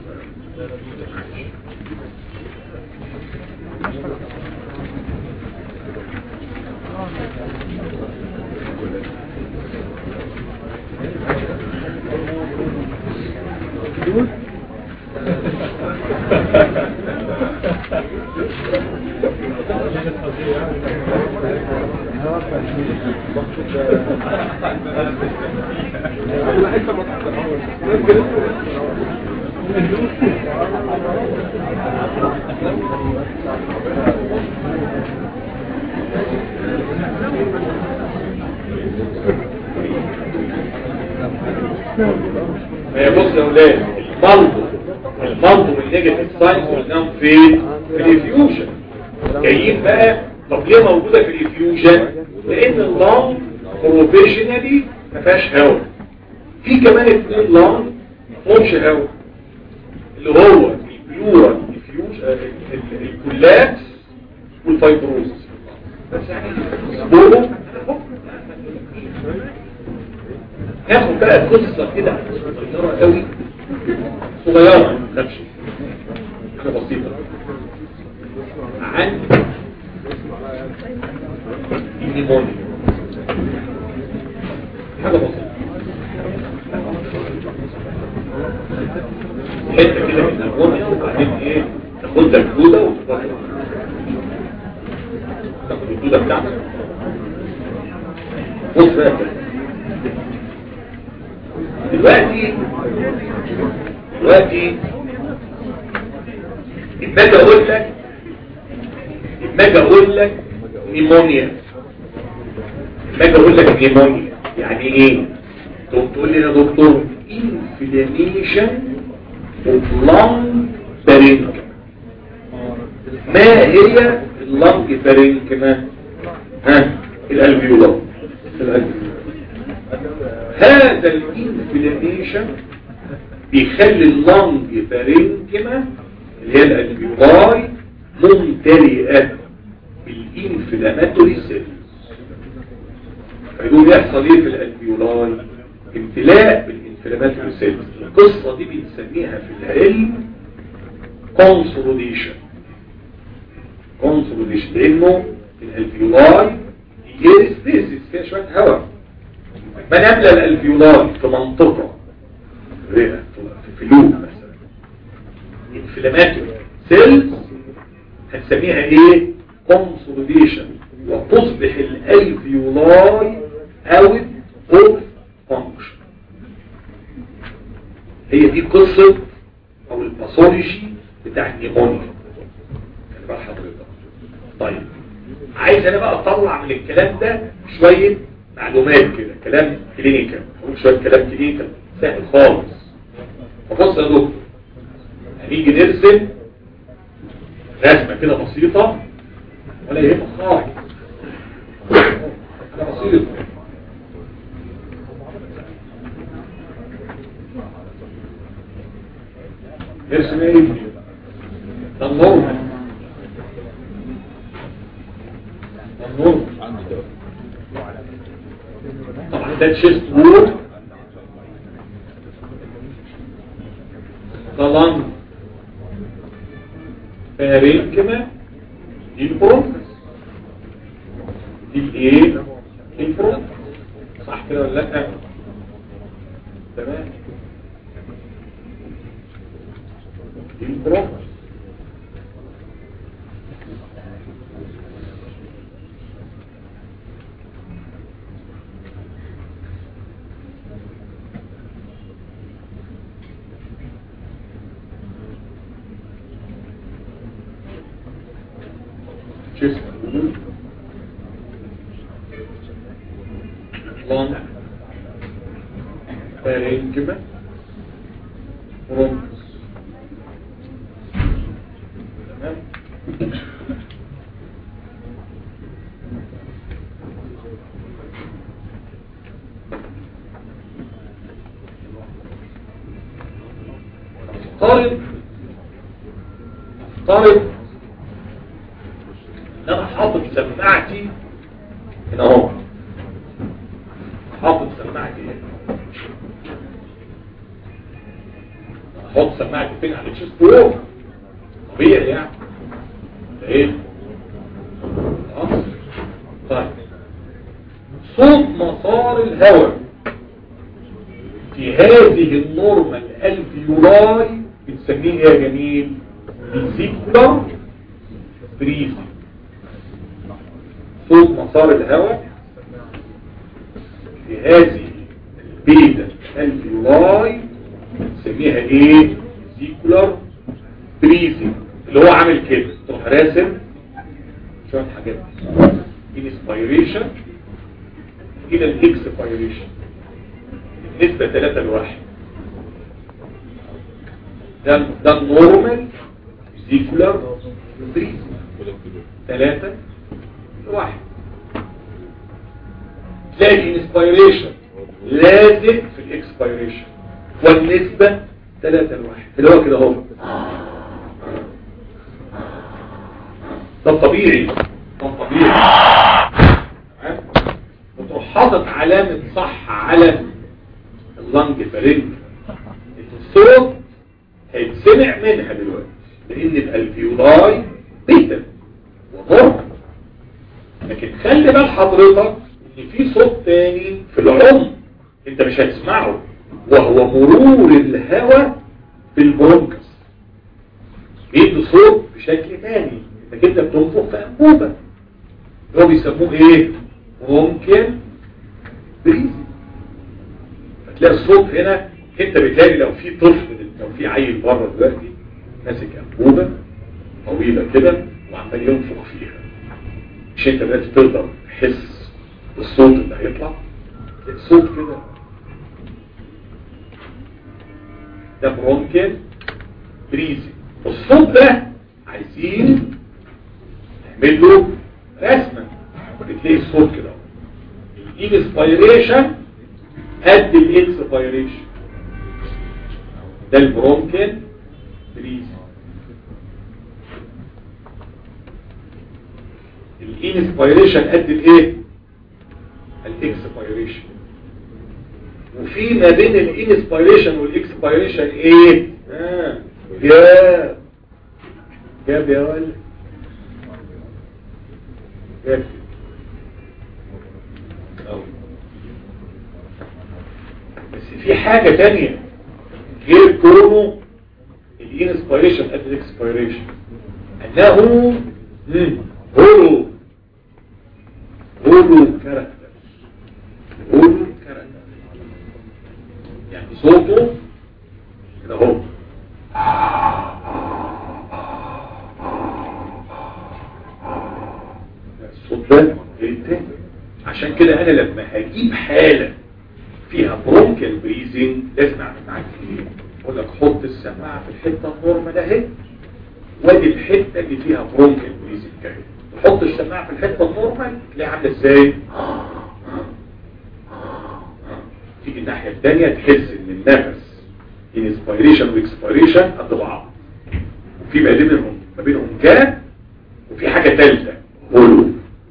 هي بص يا اولاد المنظر المنظر النيجاتيف ساينس قلناهم في في الافيوجن جايين بقى طب ليه موجوده في الافيوجن لان اللنج بروفيشنالي ما فيهاش هواء في كمان اثنين لنج ما فيهمش هواء اللي هو البلورال افيوجن الكولابس والفايبروز بس يعني اصبروا ناخد بقى قصة كده صغيرة قوي صغيرة ما تخافش حاجة بسيطة عن النيمونيا حاجة بسيطة حتة كده من النيمونيا وبعدين ايه تاخد لك دودة وتروح تاخد الدودة بتاعتك بص بقى دلوقتي دلوقتي اما اجي اقول لك اما اجي اقول لك نيمونيا اما اجي اقول لك نيمونيا يعني ايه تقوم تقول لي يا دكتور انفلاميشن اوف لانج بارينكما ما هي اللانج بارينكما ها الالفيولار الالفيولار هذا الانفلاميشن بيخلي اللنج بارينكما اللي هي الالفيولاي ممتلئه بالانفلاماتوري سيلز فيقول يحصل ايه في الالفيولاي امتلاء بالانفلاماتوري سيلز القصه دي بنسميها في العلم كونسوليديشن كونسوليديشن لانه الالفيولاي هي سبيسيس فيها شويه هواء ما نملى الالفيولار في منطقة رئة في لوب مثلا انفلاماتوري سيلز هنسميها ايه كونسوليديشن وتصبح الالفيولاي اوت اوف فانكشن هي دي قصة او الباثولوجي بتاع النيمونيا خلي بال حضرتك طيب عايز انا بقى اطلع من الكلام ده شوية معلومات كده كلام كلينيكال اقول شوية كلام كلينيكال سهل خالص فبص يا دكتور هنيجي نرسم رسمة كده بسيطة ولا يهمك خالص حاجة بسيطة نرسم ايه ده النورمال ده النورمال طبعا ده تشيست وول ده لنج فارنكما دي البرونكس دي الايه البرونكس صح كده ولا لا تمام دي البرونكس chest lung parenchyma bronchus تمام افترض افترض ان انا حاطط سماعتي هنا اهو حاطط سماعتي هنا احط سماعتي فين على الشيست فوق طبيعي يعني ده ايه خلاص طيب صوت مسار الهواء في هذه النورمال الفيولاي بنسميه ايه يا جميل فيزيكولار بريزي صوت مسار الهواء في هذه البيدة الفيولاي نسميها ايه فيزيكولار بريزي اللي هو عامل كده تروح راسم شوية حاجات انسبيريشن الى الاكسبيريشن نسبة 3 لواحد ده ده النورمال فيزيكولار بريزي 3 لواحد تلاقي الانسبيريشن لازق في الاكسبيريشن والنسبة 3 لواحد اللي هو كده اهو ده الطبيعي ده الطبيعي تمام؟ وتروح حاطط علامة صح على اللنج فرنج الصوت هيتسمع منها دلوقتي لان الالفيولاي بيتا ونورمال لكن خلي بال حضرتك ان في صوت تاني في العمق انت مش هتسمعه وهو مرور الهواء في البرونكس بيدي صوت بشكل تاني انت كده بتنفخ في انبوبه هو بيسموه ايه ممكن بريزي فتلاقي الصوت هنا انت بتلاقي لو في طفل لو في عيل بره دلوقتي ماسك انبوبه طويله كده وعمال ينفخ فيها مش انت دلوقتي تقدر تحس بالصوت اللي هيطلع الصوت كده ده برونكل بريزي الصوت ده عايزين نعمل له رسمه بتلاقي الصوت كده الانسبيريشن قد الاكسبيريشن ده البرونكل بريزي الانسبيريشن قد الايه الاكسبيريشن وفي ما بين الانسبيريشن والاكسبيريشن ايه اه جاب جاب يا ولد جاب أوي. بس في حاجة تانية غير كونه الانسبيريشن قبل الاكسبيريشن انه مم، هولو هولو كاركتر هولو كاركتر يعني صوته كده هو الصوت ده غير التاني عشان كده انا لما هجيب حالة فيها برونكال بريزنج لازم اعمل معاك ايه اقول لك حط السماعة في الحتة النورمال اهي وادي الحتة اللي فيها برونكال بريزنج اهي تحط السماعة في الحتة النورمال تلاقيها عاملة ازاي تيجي الناحية الثانية تحس ان النفس انسبيريشن واكسبيريشن قد بعض وفي ما بينهم ما بينهم جاب وفي حاجة ثالثة هولو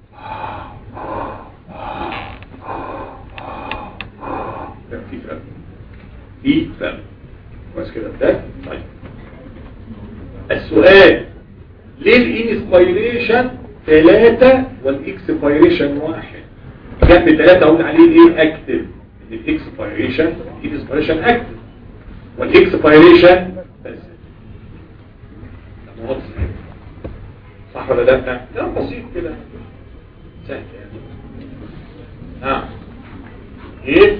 لا، في فرق في فرق كويس كده ده طيب السؤال ليه الانسبيريشن ثلاثة والاكسبيريشن واحد جنب ثلاثة اقول عليه ايه اكتف ان الاكسبيريشن الانسبيريشن اكتف والاكسبيريشن بس ده واضح. صح ولا لا كلام بسيط كده سهل يعني اه ايه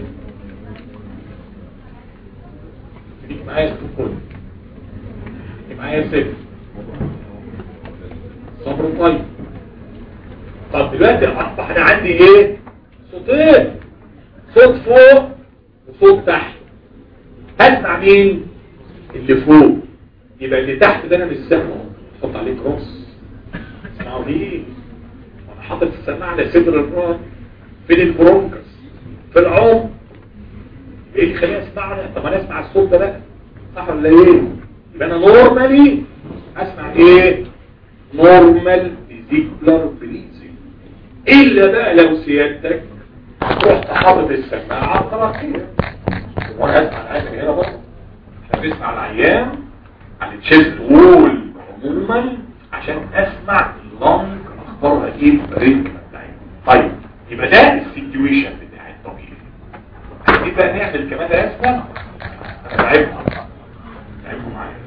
خليك معايا في الكل خليك معايا ست صبر طيب طب دلوقتي اصبح انا عندي ايه صوتين صوت فوق وصوت تحت هسمع مين اللي فوق يبقى اللي تحت ده انا مش سامعه حط عليه كروس اسمعوا ليه وانا حاطط السماعه على صدر الراس فين البرونكس في العمق ايه اللي خليني اسمع ده طب انا اسمع الصوت ده بقى صح ولا ايه يبقى انا نورمالي اسمع ايه نورمال فيزيكولار بريزنج الا بقى لو سيادتك رحت حاطط السماعه على التراقيه وانا اسمع العيان هنا برضه احنا بنسمع العيان عن التشيست وول عموما عشان اسمع اللنج اخبارها ايه الريتم بتاعتها طيب يبقى ده السيتويشن بتاع الطبيعي عايزين بقى نعمل كمان رسمه انا تعبت تعبوا معايا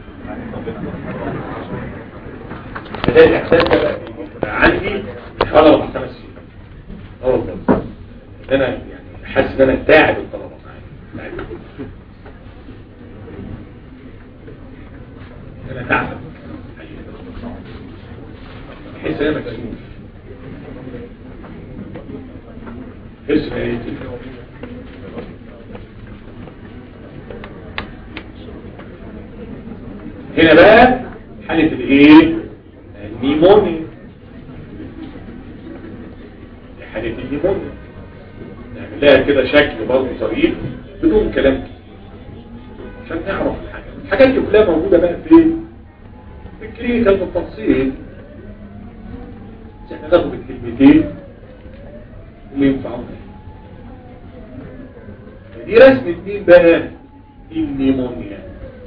ده الاحساس ده بقى بقى عندي حوالي اربع خمس سنين اه والله انا يعني حاسس ان انا تعب الطلبه معايا تعب. انا تعب بحس ان انا مكسوف حس ان ايه هنا بقى حالة الايه النيمونيا دي حالة النيمونيا نعمل لها كده شكل برضه ظريف بدون كلام كتير عشان نعرف الحاجة الحاجات دي كلها موجودة بقى فين في الكلينيكال بالتفصيل احنا ناخد الكلمتين اللي ينفعونا دي رسمة مين بقى النيمونيا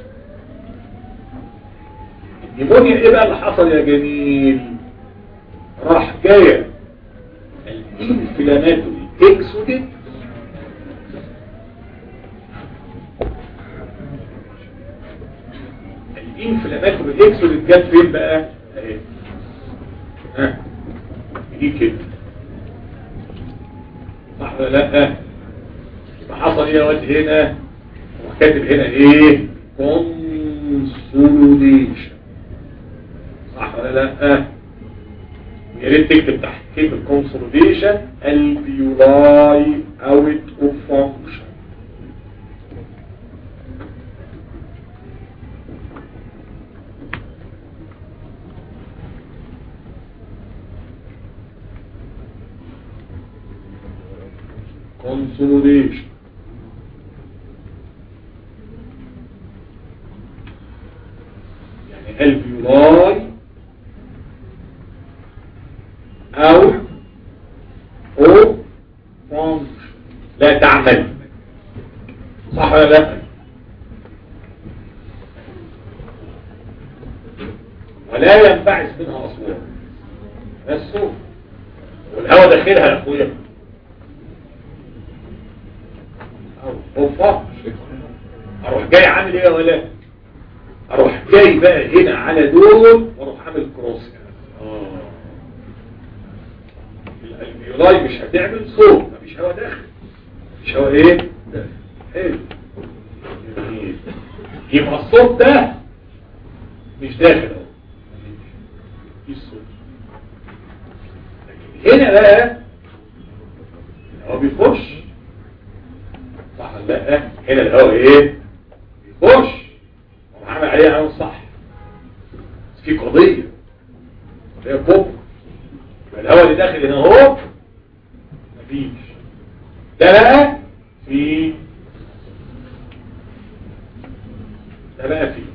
النيمونيا ايه بقى اللي حصل يا جميل راح جاية الانفلاماتوري اكسودت الانفلاماتوري اكسودت جت فين بقى اهي ها دي كده صح ولا لا يبقى حصل ايه يا واد هنا وكاتب هنا ايه كونسوليديشن صح ولا لا يا ريت تكتب تحت كلمه كونسوليديشن الفيولاي اوت اوف فانكشن consolidation يعني الفيولاي او او فانكشن لا تعمل صح ولا لا ولا ينبعث منها اصوات ده الصوت والهواء داخلها يا اخويا اوفا اروح جاي عامل ايه يا ولا اروح جاي بقى هنا على دول واروح عامل كروس اه الالفيولاي مش هتعمل صوت مفيش هواء داخل مش هواء ايه حلو جميل. يبقى الصوت ده مش داخل اهو مفيش صوت لكن هنا بقى هو بيخش صح ولا لا هنا الهواء ايه بيخش هو عامل عليه عامل صح بس في قضيه قضيه كبرى يبقى الهواء اللي داخل هنا اهو مفيش ده بقى في ده بقى في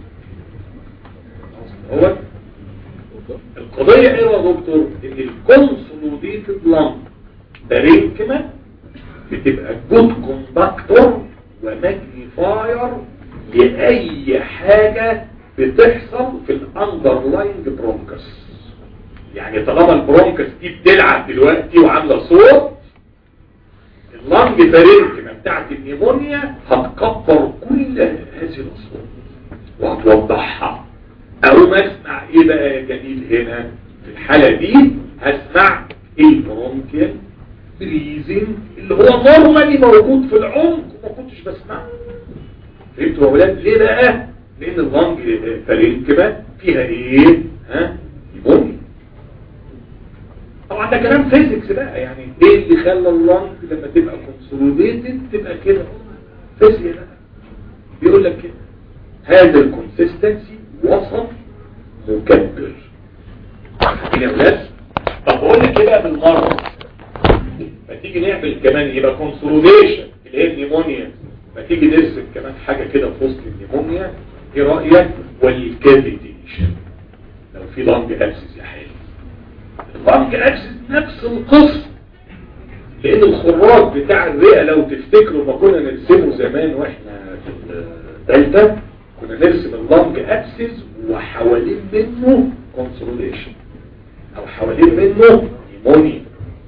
هو القضية ايه يا دكتور ان الكونسوليديتد لامب برينكما بتبقى جود كوندكتور وماجنيفاير لأي حاجة بتحصل في الاندرلاينج برونكس يعني طالما البرونكس دي بتلعب دلوقتي وعاملة صوت اللانج برينكما بتاعت النيمونيا هتكبر كل هذه الاصوات وهتوضحها اقوم اسمع ايه بقى يا جميل هنا في الحالة دي هسمع البرونكيال بريزنج اللي هو نورمالي موجود في العمق وما كنتش بسمعه فهمتوا يا ولاد ليه بقى لان اللنج فرينكبا فيها ايه ها نيمونيا طبعا ده كلام فيزيكس بقى يعني ايه اللي خلى اللنج لما تبقى كونسوليديتد تبقى كده فيزياء بقى بيقول لك كده هذا الكونسيستنسي وسط مكبر يا ولاد طب بقول لك ايه بقى بالمره ما تيجي نعمل كمان يبقى كونسوليديشن اللي هي النيمونيا ما تيجي نرسم كمان حاجه كده في وسط النيمونيا ايه رايك والكافيتيشن لو في لانج ابسس يا حلو اللانج ابسس نفس القصه لان الخراج بتاع الرئه لو تفتكروا ما كنا نرسمه زمان واحنا في الثالثه كنا نرسم اللانج ابسس وحوالين منه كونسوليديشن او حوالين منه نيمونيا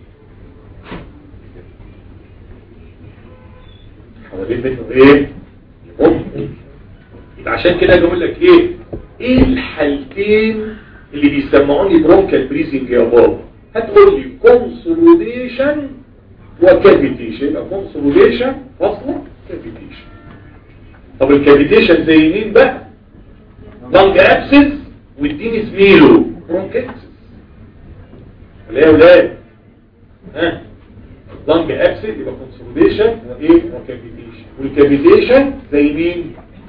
حوالين منه ايه نيمونيا يبقى عشان كده اجي اقول لك ايه ايه الحالتين اللي بيسمعوني برونكال بريزنج يا بابا هتقول لي كونسوليديشن وكافيتيشن يبقى كونسوليديشن فاصله كافيتيشن طب الكافيتيشن زي مين بقى لانج ابسس واديني زميله برونكيتس ولا ايه يا ولاد ها لانج ابسس يبقى كونسوليديشن وايه وكافيتيشن والكافيتيشن زي مين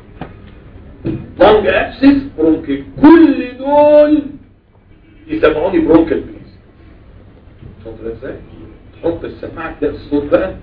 لانج ابسس برونكيت كل دول يسمعوني برونكال بليز شوف ده ازاي تحط السماعه تلاقي الصوت بقى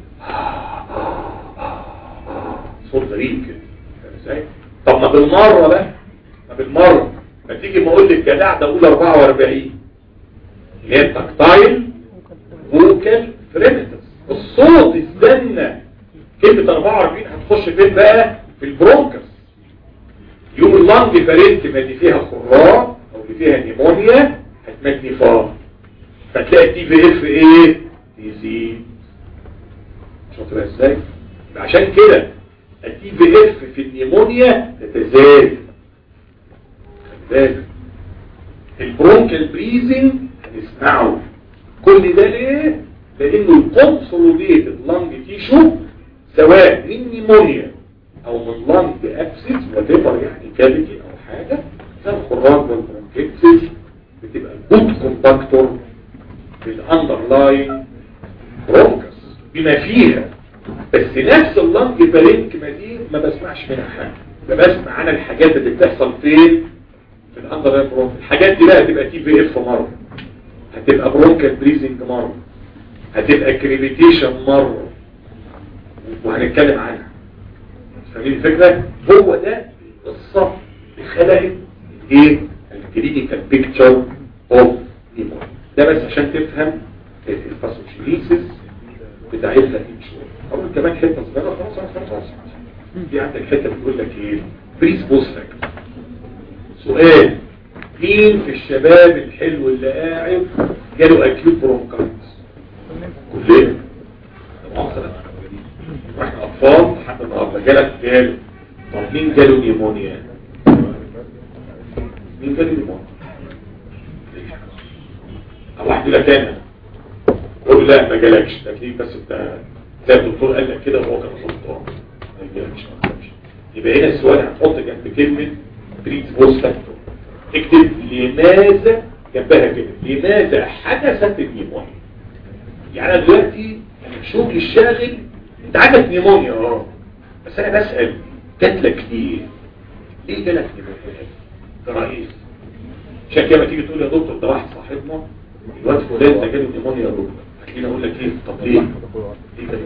صوت غريب كده فاهم ازاي طب ما بالمره بقى ما بالمره ما تيجي ما اقول لك جدع ده اقول 44 اللي هي التكتايل فوكال فريمتس الصوت استنى كلمه 44 هتخش فين بقى في البرونكس يوم اللنج فرنت ما دي فيها خراج او اللي فيها نيمونيا هتماجنيفاي فتلاقي التي في اف ايه يزيد شاطر ازاي عشان كده التي في اف في النيمونيا تتزايد خلي بالك البرونكال بريزنج هنسمعه كل ده ليه لانه الكونسوليديتد لانج تيشو سواء من نيمونيا او من لانج ابسس وتبر يعني كافيتي او حاجه زي الخراج والبرونكيتس بتبقى جود كوندكتور بالاندرلاين برونكس بما فيها بس نفس اللنج بارينكما دي ما بسمعش منها حاجه ده بسمع انا الحاجات اللي بتحصل فين في الاندرلاين برونكس الحاجات دي بقى تبقى تي في اف مره هتبقى برونكال بريزنج مره هتبقى كريبيتيشن مره وهنتكلم عنها فاهمين الفكره هو ده القصه اللي خلقت ايه الكلينيكال بيكتشر اوف نيمون ده بس عشان تفهم الفاسوشيليسيس بتاعتها دي شويه اقول كمان حته صغيره خلاص خلاص خلاص في عندك حته بتقول لك ايه بريس بوست فاكتور سؤال مين في الشباب الحلو اللي قاعد جاله اكيوت برونكايتس كلنا مؤاخذه واحنا اطفال لحد النهارده جالك جاله طب مين جاله نيمونيا مين جالي نيمونيا او واحد يقول لك انا قول لا ما جالكش تكليف بس انت زي الدكتور قال لك كده وهو كان غلطان ما جالكش ما جالكش يبقى هنا السؤال هنحط جنب كلمه بريد بوست فاكتور اكتب لماذا جنبها كده لماذا حدثت النيمونيا يعني انا دلوقتي شغل الشاغل انت عندك نيمونيا اه بس انا بسأل جات لك ليه ليه جالك نيمونيا ده رئيس عشان كده تيجي تقول يا دكتور ده واحد صاحبنا الواد فلان ده جاله نيمونيا يا دكتور هتلاقيني اقول لك ايه طب ليه ليه جاله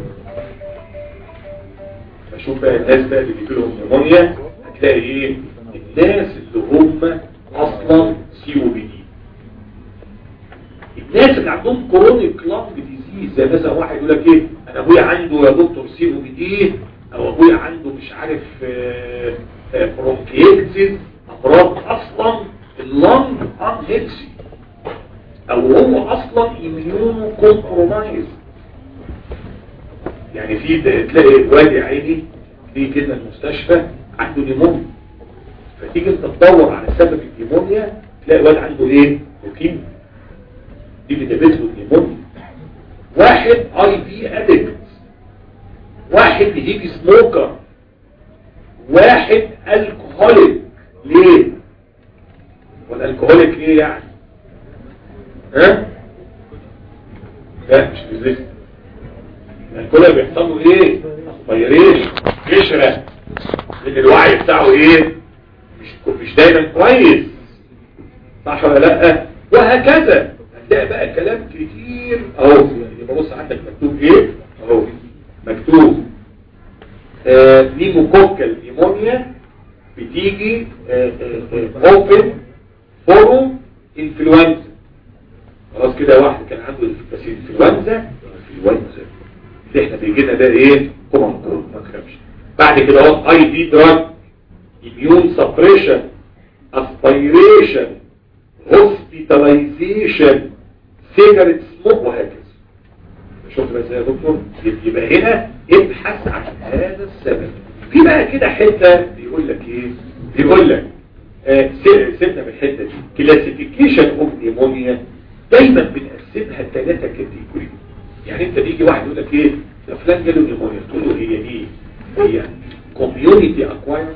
فشوف بقى الناس بقى اللي بيجي لهم نيمونيا هتلاقي ايه الناس اللي هم اصلا سي او بي دي الناس اللي عندهم كرونيك لانج ديزيز زي مثلا واحد يقول لك ايه انا ابويا عنده يا دكتور سي او بي دي او ابويا عنده مش عارف برونكيتس امراض اصلا اللانج ان هيلثي او هو اصلا اميونو كومبرومايز يعني في تلاقي وادي عيني في كده المستشفى عنده نيمونيا فتيجي انت تدور على سبب النيمونيا تلاقي واد عنده ايه لوكيميا دي اللي جابت له النيمونيا واحد اي بي ادكت واحد هيفي سموكر واحد الكحوليك ليه والالكحوليك ليه يعني ها لا مش ريزيست الكحوليك بيحصل له ايه اسبيريشن قشره لان الوعي بتاعه ايه مش مش دايما كويس صح ولا لا وهكذا هتلاقي بقى كلام كتير اهو يبقى بص عندك مكتوب ايه اهو مكتوب آه نيموكوكال نيمونيا بتيجي اوبن فورو انفلونزا خلاص كده واحد كان عنده بس انفلونزا انفلونزا اللي احنا بيجي لنا ده ايه كومن كول ما تخافش بعد كده اهو اي دي دراج immune suppression aspiration hospitalization cigarette smoke وهكذا شفت بقى ازاي يا دكتور يبقى هنا ابحث عن هذا السبب في بقى كده حته بيقول لك ايه بيقول لك آه سيبنا من الحته دي كلاسيفيكيشن اوف نيمونيا دايما بنقسمها ثلاثه كاتيجوري يعني انت بيجي واحد يقول لك ايه ده فلان جاله نيمونيا تقول له هي ايه هي كوميونيتي اكواير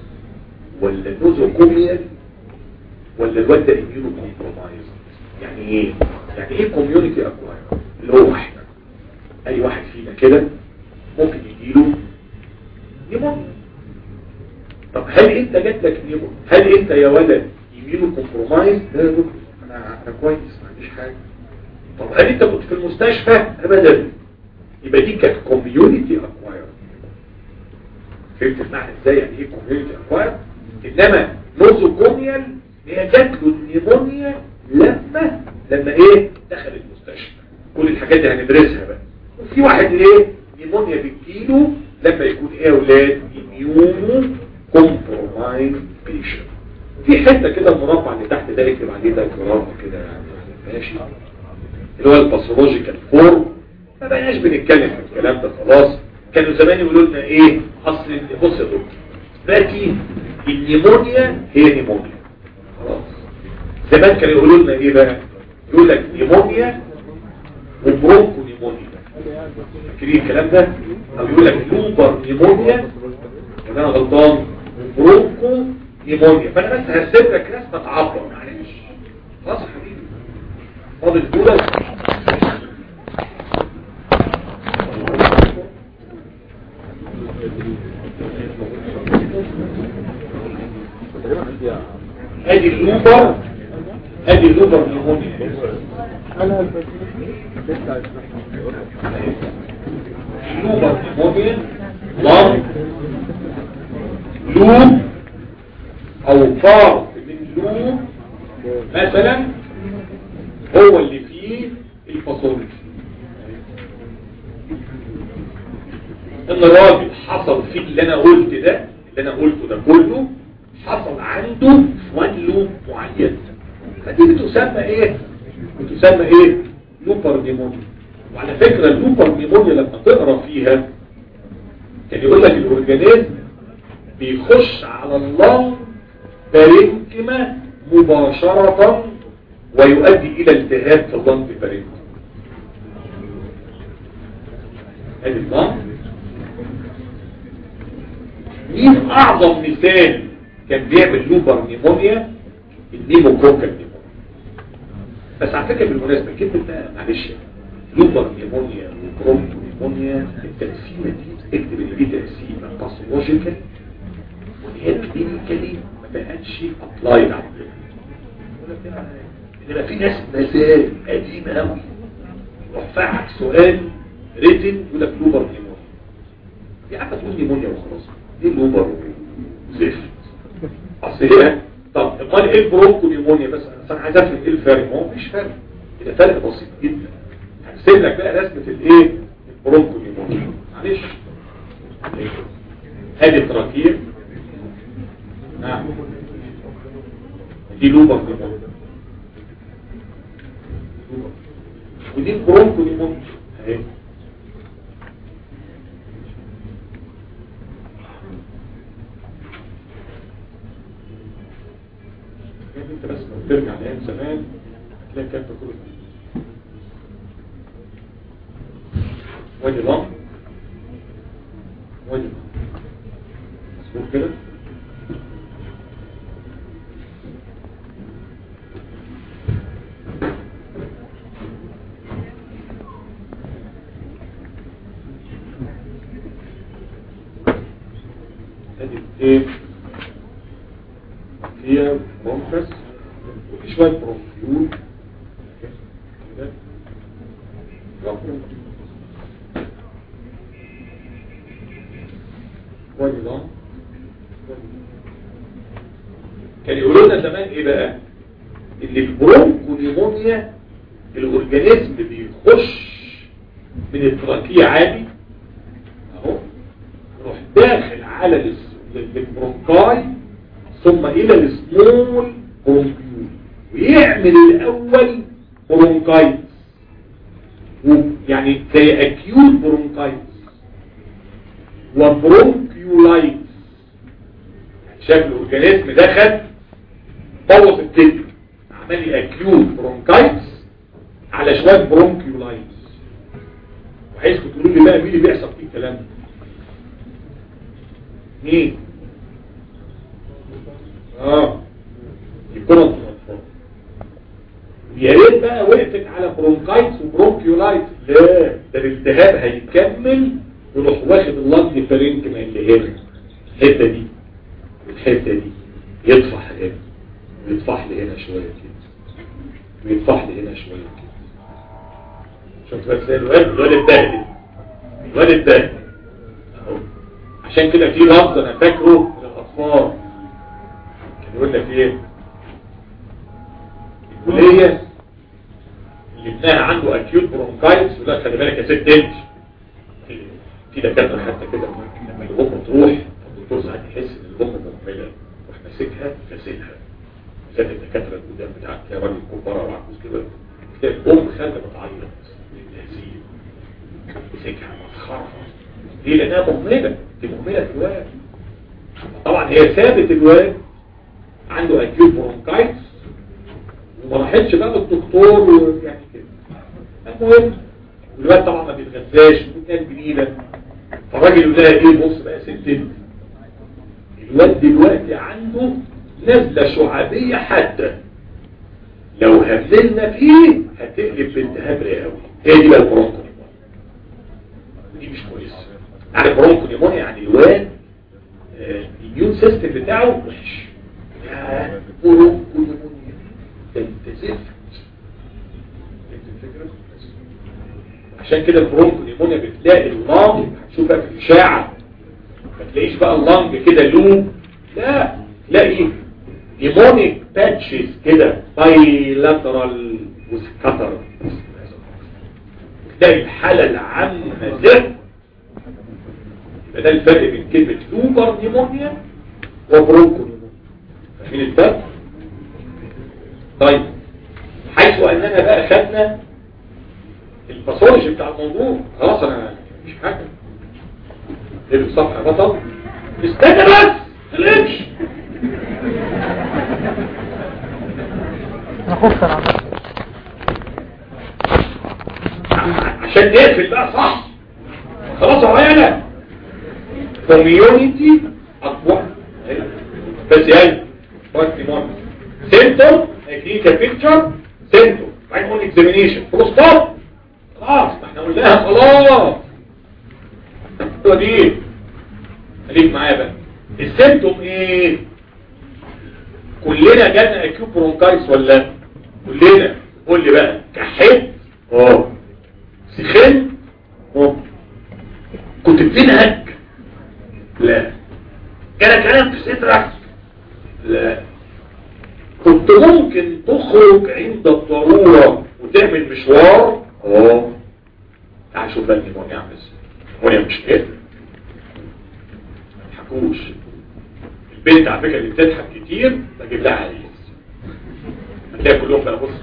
ولا نوزوكوميال ولا الواد ده اميونو كومبرومايز يعني ايه يعني ايه كوميونيتي اكواير اللي هو احنا اي واحد فينا كده ممكن يجيله نيمونيا طب هل انت جات لك نيمونيا هل انت يا ولد اميونو كومبرومايز لا يا دكتور انا انا كويس ما عنديش حاجه طب هل انت كنت في المستشفى ابدا يبقى دي كانت كوميونيتي اكواير فهمت المعنى ازاي يعني ايه كوميونيتي اكواير انما نوزوكوميال هي جات له النيمونيا لما لما ايه دخل المستشفى كل الحاجات دي هندرسها بقى وفي واحد ايه نيمونيا بتجيله لما يكون ايه يا اولاد اميونو كومبرومايز بيشن في حته كده المربع اللي تحت ده اكتب عليه ده جراف كده يعني ماشي اللي هو الباثولوجيكال فورم ما بقناش بنتكلم في الكلام ده خلاص كانوا زمان يقولوا لنا ايه اصل بص يا دكتور باقي النيمونيا هي نيمونيا خلاص زمان كانوا يقولوا لنا ايه بقى يقول لك نيمونيا وبرونكو نيمونيا فاكرين الكلام ده او يقول لك لوبر نيمونيا انا غلطان برونكو نيمونيا فانا بس هرسم لك رسمه تعبر معلش خلاص يا حبيبي فاضل دول ادي اللوبر ادي اللوبر نيمونيا اللوبر نيمونيا لام لوب او فار من لوب مثلا هو اللي فيه الفاصوليا ان الراجل حصل فيه اللي انا قلت ده اللي انا قلته ده كله حصل عنده وان لوب معين فدي بتسمى ايه بتسمى ايه لوبر نيمونيا وعلى فكرة اللوبر نيمونيا لما تقرا فيها كان يقول لك الاورجانيزم بيخش على اللنج بارينكما مباشرة ويؤدي الى التهاب في اللنج بريد ادي اللنج مين اعظم مثال كان بيعمل لوبر نيمونيا النيموكوكا نيمونيا بس على فكره بالمناسبه كلمه بقى معلش لوبر نيمونيا وكرومتو نيمونيا التقسيمه دي اكتب ان دي تقسيمه باثولوجيكال وهي كلينيكالي ما بقتش ابلايد عندنا انما في ناس مازال قديمه قوي روح فعك سؤال ريتن يقول لك لوبر نيمونيا في عارفه تقول نيمونيا وخلاص دي لوبر زفت اصل هي طب امال ايه البرونكو نيمونيا بس انا عايز افهم ايه الفرق ما هو مفيش فرق ده فرق بسيط جدا هرسم لك بقى رسمه الايه البرونكو نيمونيا معلش ادي التراكيب نعم دي لوبر نيمونيا ودي البرونكو نيمونيا اهي انت بس لو ترجع لايام زمان هتلاقي الكلام ده كله وادي لام وادي لام مظبوط كده ادي ايه هي برونكس وفي شوية برونكيول كده رقم ونظام كان يقولوا لنا زمان ايه بقى اللي البرونكو نيمونيا الاورجانيزم بيخش من التراكية عادي اهو يروح داخل على البرونكاي ثم الى السمول برونكيول ويعمل الاول برونكايتس يعني زي اكيوت برونكايتس وبرونكيولايتس شكل الاورجانيزم دخل بوظ الكدني عمل لي اكيوت برونكايتس على شويه برونكيولايتس وعايزكم تقولوا لي بقى مين اللي بيحصل فيه الكلام ده مين اه يكونوا الاطفال يا ريت بقى وقفت على برونكايتس وبرونكيولايتس لا ده الالتهاب هيكمل يروح واخد اللنج فرينكما اللي هنا الحته دي والحته دي يطفح هنا ويطفح لي هنا شويه كده ويطفح لي هنا شويه كده شفت بس الواد الواد اتبهدل الواد اتبهدل اهو عشان كده في لفظ انا فاكره للاطفال كان يقول لك ايه الكليه اللي ابنها عنده اكيوت برونكايتس يقول لك خلي بالك يا ست انت في دكاتره حتى كده لما الام تروح الدكتور ساعات يحس ان الام مهمله يروح ماسكها غسلها بالذات الدكاتره القدام بتاعك يا راجل كبار وعجوز كده تلاقي الام خارجه بتعيط من التهزيل مسكها مسخرها ليه لانها مهمله دي مهمله في الواد طبعا هي سابت الواد عنده اكيوت برونكايتس وما راحتش بقى للدكتور يعني كده المهم الواد طبعا ما بيتغذاش وكان جديده فالراجل يقول لها ايه بص بقى يا ست الواد دلوقتي عنده نزله شعابيه حاده لو هملنا فيه هتقلب بالتهاب رئوي هي دي بقى البرونكو دي مش كويسه يعني برونكو نيمونيا يعني الواد الاميون سيستم بتاعه وحش يا برونكو نيمونيا ده انت زفت الفكره عشان كده البرونكو نيمونيا بتلاقي اللنج هتشوفها في الاشاعه ما تلاقيش بقى اللنج كده لوب لا تلاقي نيمونيك باتشز كده بايلاترال وسكتر تلاقي الحاله العامه زفت يبقى ده الفرق بين كلمه لوبر نيمونيا وبرونكو نيمونيا فاهمين الفرق؟ طيب حيث اننا بقى خدنا الباثولوجي بتاع الموضوع خلاص انا مش حاجه ايه الصفحه بطل استنى بس تلمش عشان نقفل بقى صح خلاص انا كوميونيتي اقوى بس يعني وقت مهم سنتر كلينيكال بيكتشر سنتر بعدين نقول اكزامينيشن فول ستوب خلاص ما احنا قلناها خلاص هو دي خليك معايا بقى السيمتوم ايه كلنا جالنا اكيو برونكايتس ولا كلنا قول لي بقى كحيت اه سخن اه كنت بتنهج لا جالك كلام في صدرك لا كنت ممكن تخرج عند الضرورة وتعمل مشوار اه تعال شوف بقى النيمونيا عامل ازاي النيمونيا مش كده ما تضحكوش البنت على فكره اللي بتضحك كتير بجيب لها عريس هتلاقي كلهم بقى بص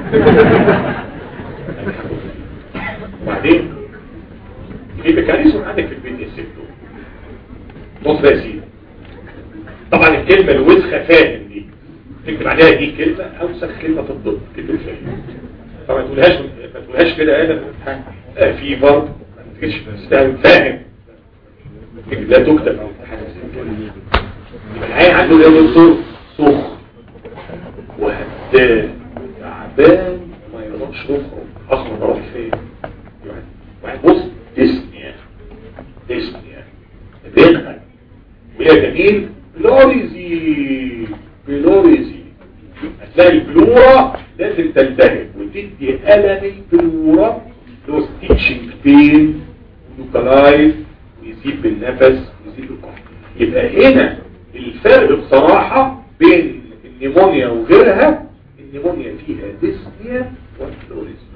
وبعدين في ميكانيزم عندك في البيت يا ست بص يا سيدي طبعا الكلمه الوسخه فاهم دي تكتب عليها دي كلمه اوسخ كلمه في الضد كلمه فاهم طبعا ما تقولهاش ما تقولهاش كده انا في في برضه ما تجيش تستاهل فاهم لا تكتب او حاجه زي كده يبقى العين عنده ايه دكتور سخ وهدان تعبان ما يقدرش يخرج اخرج اروح فين يعني واحد بص ديسنيا ديسنيا بينها وهي جميل بلوريزي بلوريزي هتلاقي البلورة لازم تلتهب وتدي ألم البلورة لو ستيتشنج بين لوكالايز ويزيد بالنفس ويزيد بالكحة يبقى هنا الفرق بصراحة بين النيمونيا وغيرها النيمونيا فيها ديسنيا والفلوريزم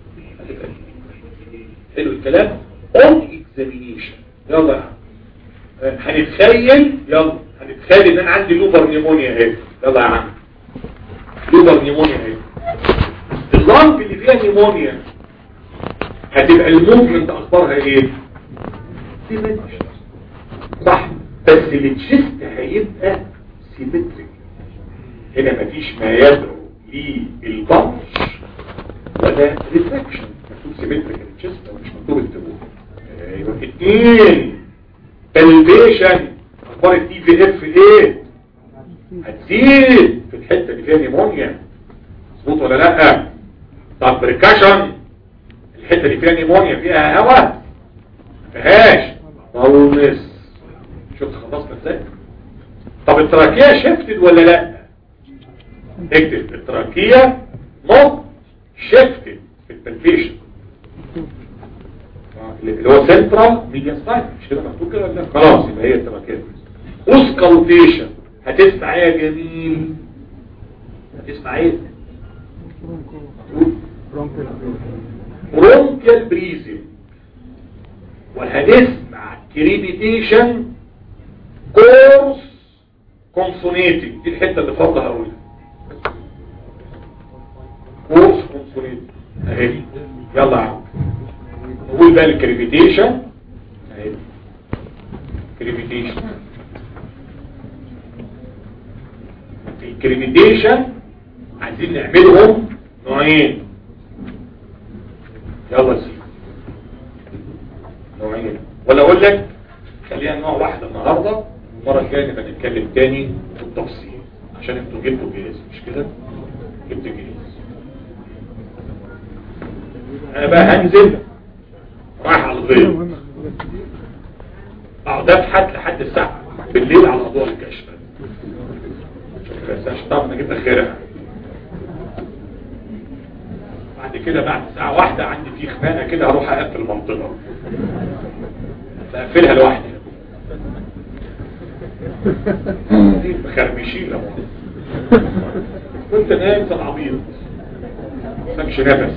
حلو الكلام on examination يلا يا عم هنتخيل يلا هنتخيل ان انا عندي لوبر نيمونيا اهي يلا يا عم لوبر نيمونيا اهي اللنج اللي فيها نيمونيا هتبقى الموفمنت اخبارها ايه سيمتريك صح بس التشيست هيبقى سيمتريك هنا مفيش ما يدعو للبنش ولا ريفلكشن مكتوب سيمتريك التشيست مش مكتوب التبوك ايوه اتنين بالبيشن اخبار التي في اف ايه هتزيد في الحته اللي فيها نيمونيا مظبوط ولا لا طب بريكاشن الحته اللي فيها نيمونيا فيها هواء ما فيهاش ضلمس شفت خلصنا ازاي طب التراكيه شفتد ولا لا اكتب التراكيه نوت شفتد في البلبيشن اللي هو سنترال ميديا سلايد مش كده مكتوب كده ولا خلاص يبقى هي التراكيه اوسكالتيشن هتسمع ايه يا جميل هتسمع ايه برونكيال بريزم وهنسمع كريبيتيشن كورس كونسونيتنج دي الحته اللي فاضله هقولها كورس كونسونيتنج اهي يلا يا عم نقول بقى الكريبيتيشن اهي كريبيتيشن الكريبيتيشن عايزين نعملهم نوعين يلا سيدي نوعين ولا اقول لك خلينا نوع واحد النهارده المره الجايه نبقى نتكلم تاني بالتفصيل عشان انتوا جبتوا جهاز مش كده جبت جهاز انا بقى هنزل رايح على الغير اقعد ابحث لحد الساعه بالليل على موضوع الكشف بس عشان طبعا اجيب اخرها بعد كده بعد ساعة واحدة عندي في خناقة كده هروح اقفل المنطقة اقفلها لوحدي مخربشين لو كنت نايم زي العبيط سامش نفس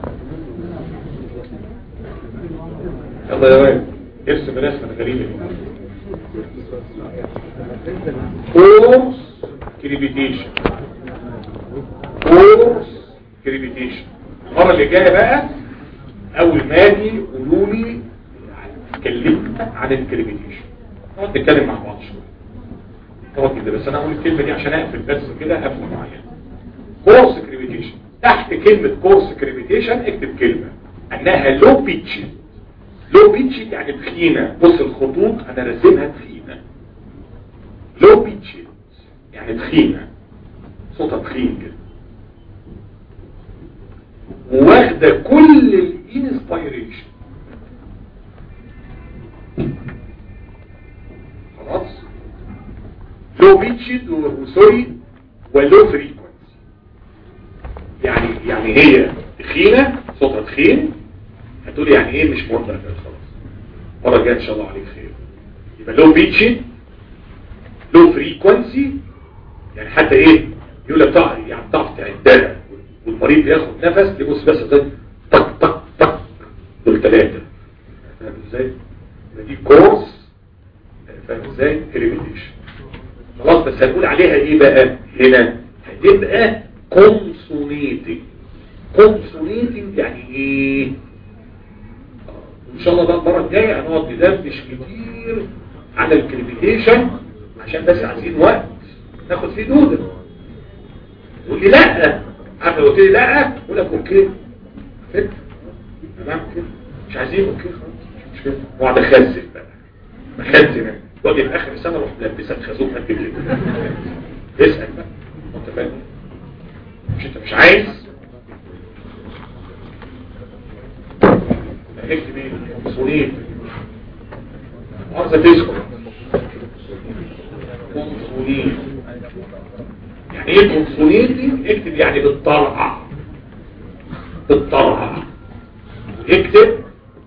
يلا يا واد ارسم الرسمة الغريبة دي فورس كريبيتيشن فورس كريبيتيشن المرة اللي جاية بقى اول ما اجي قولوا لي اتكلمت عن الكريبيتيشن نقعد نتكلم مع بعض شويه نقعد كده بس انا اقول الكلمه دي عشان اقفل بس كده قفله معينه كورس كريميتيشن تحت كلمة كورس كريميتيشن اكتب كلمة انها لو بيتش لو بيتش يعني تخينة بص الخطوط انا رسمها تخينة لو بيتش يعني تخينة صوتها تخين كده واخدة كل الانسبيريشن خلاص لو بيتشد وسوري ولو فريكونسي يعني يعني هي تخينة صوتها تخين هتقولي يعني ايه مش مهم خلاص مرة الجاية ان شاء الله عليك خير يبقى لو بيتشد لو فريكونسي يعني حتى ايه يقول لك تعرف يعني تعرف تعدها والمريض بياخد نفس يبص بس طق طق طق دول ثلاثة فاهم ازاي؟ دي كورس فاهم ازاي؟ كريميتيشن خلاص بس هنقول عليها ايه بقى هنا هتبقى كونسونيتنج كونسونيتنج يعني ايه ان شاء الله بقى المره الجايه هنقعد ندردش كتير على الكريميتيشن عشان بس عايزين وقت ناخد فيه دوده تقول لي لا عارف لو قلت لي لا اقول لك اوكي كده تمام كده مش عايزين اوكي خلاص مش مشكله واقعد اخزن بقى اخزن واجي في اخر السنه اروح ملبسك خازوق قد كده اسال بقى انت فاهم مش انت مش عايز اكتب ايه مسؤولين عاوزه تسكت مسؤولين يعني ايه كونسوليتي اكتب يعني بالطرعة بالطرعة اكتب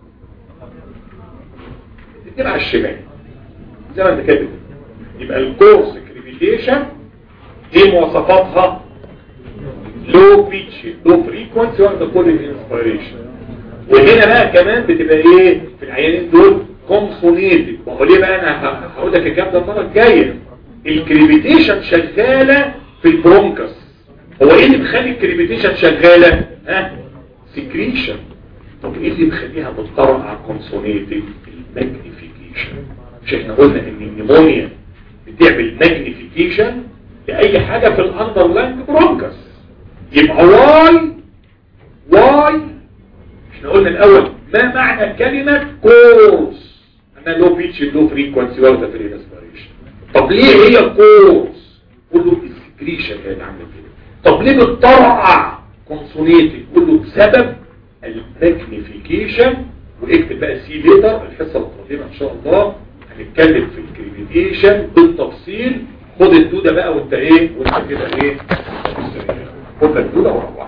اكتب على الشمال زي ما انت كاتب يبقى الكورس كريبيتيشن ايه مواصفاتها لو بيتش لو فريكونسي واخده كل الانسبيريشن وهنا بقى كمان بتبقى ايه في العيانين دول كونسونيتد وهو ليه بقى انا هقول لك الكلام ده المره الجايه الكريبيتيشن شغاله في البرونكس هو ايه اللي بيخلي الكريبيتيشن شغاله ها سكريشن طب ايه اللي بيخليها بتطرق كونسونيتد الماجنيفيكيشن مش احنا قلنا ان النيمونيا بتعمل ماجنيفيكيشن لاي حاجه في الاندرلاند برونكس يبقى واي واي احنا قلنا الاول ما معنى كلمه كورس انا لو بيتش لو فريكونسي واخده في الانسبيريشن طب ليه هي كورس كله السكريشن هي اللي عامله كده طب ليه بتطرقع كونسونيتي كله بسبب الماجنيفيكيشن واكتب بقى سي ليتر الحصه القادمه ان شاء الله هنتكلم في الكريميتيشن بالتفصيل خد الدوده بقى وانت ايه وانت كده ايه خد الدوده وروح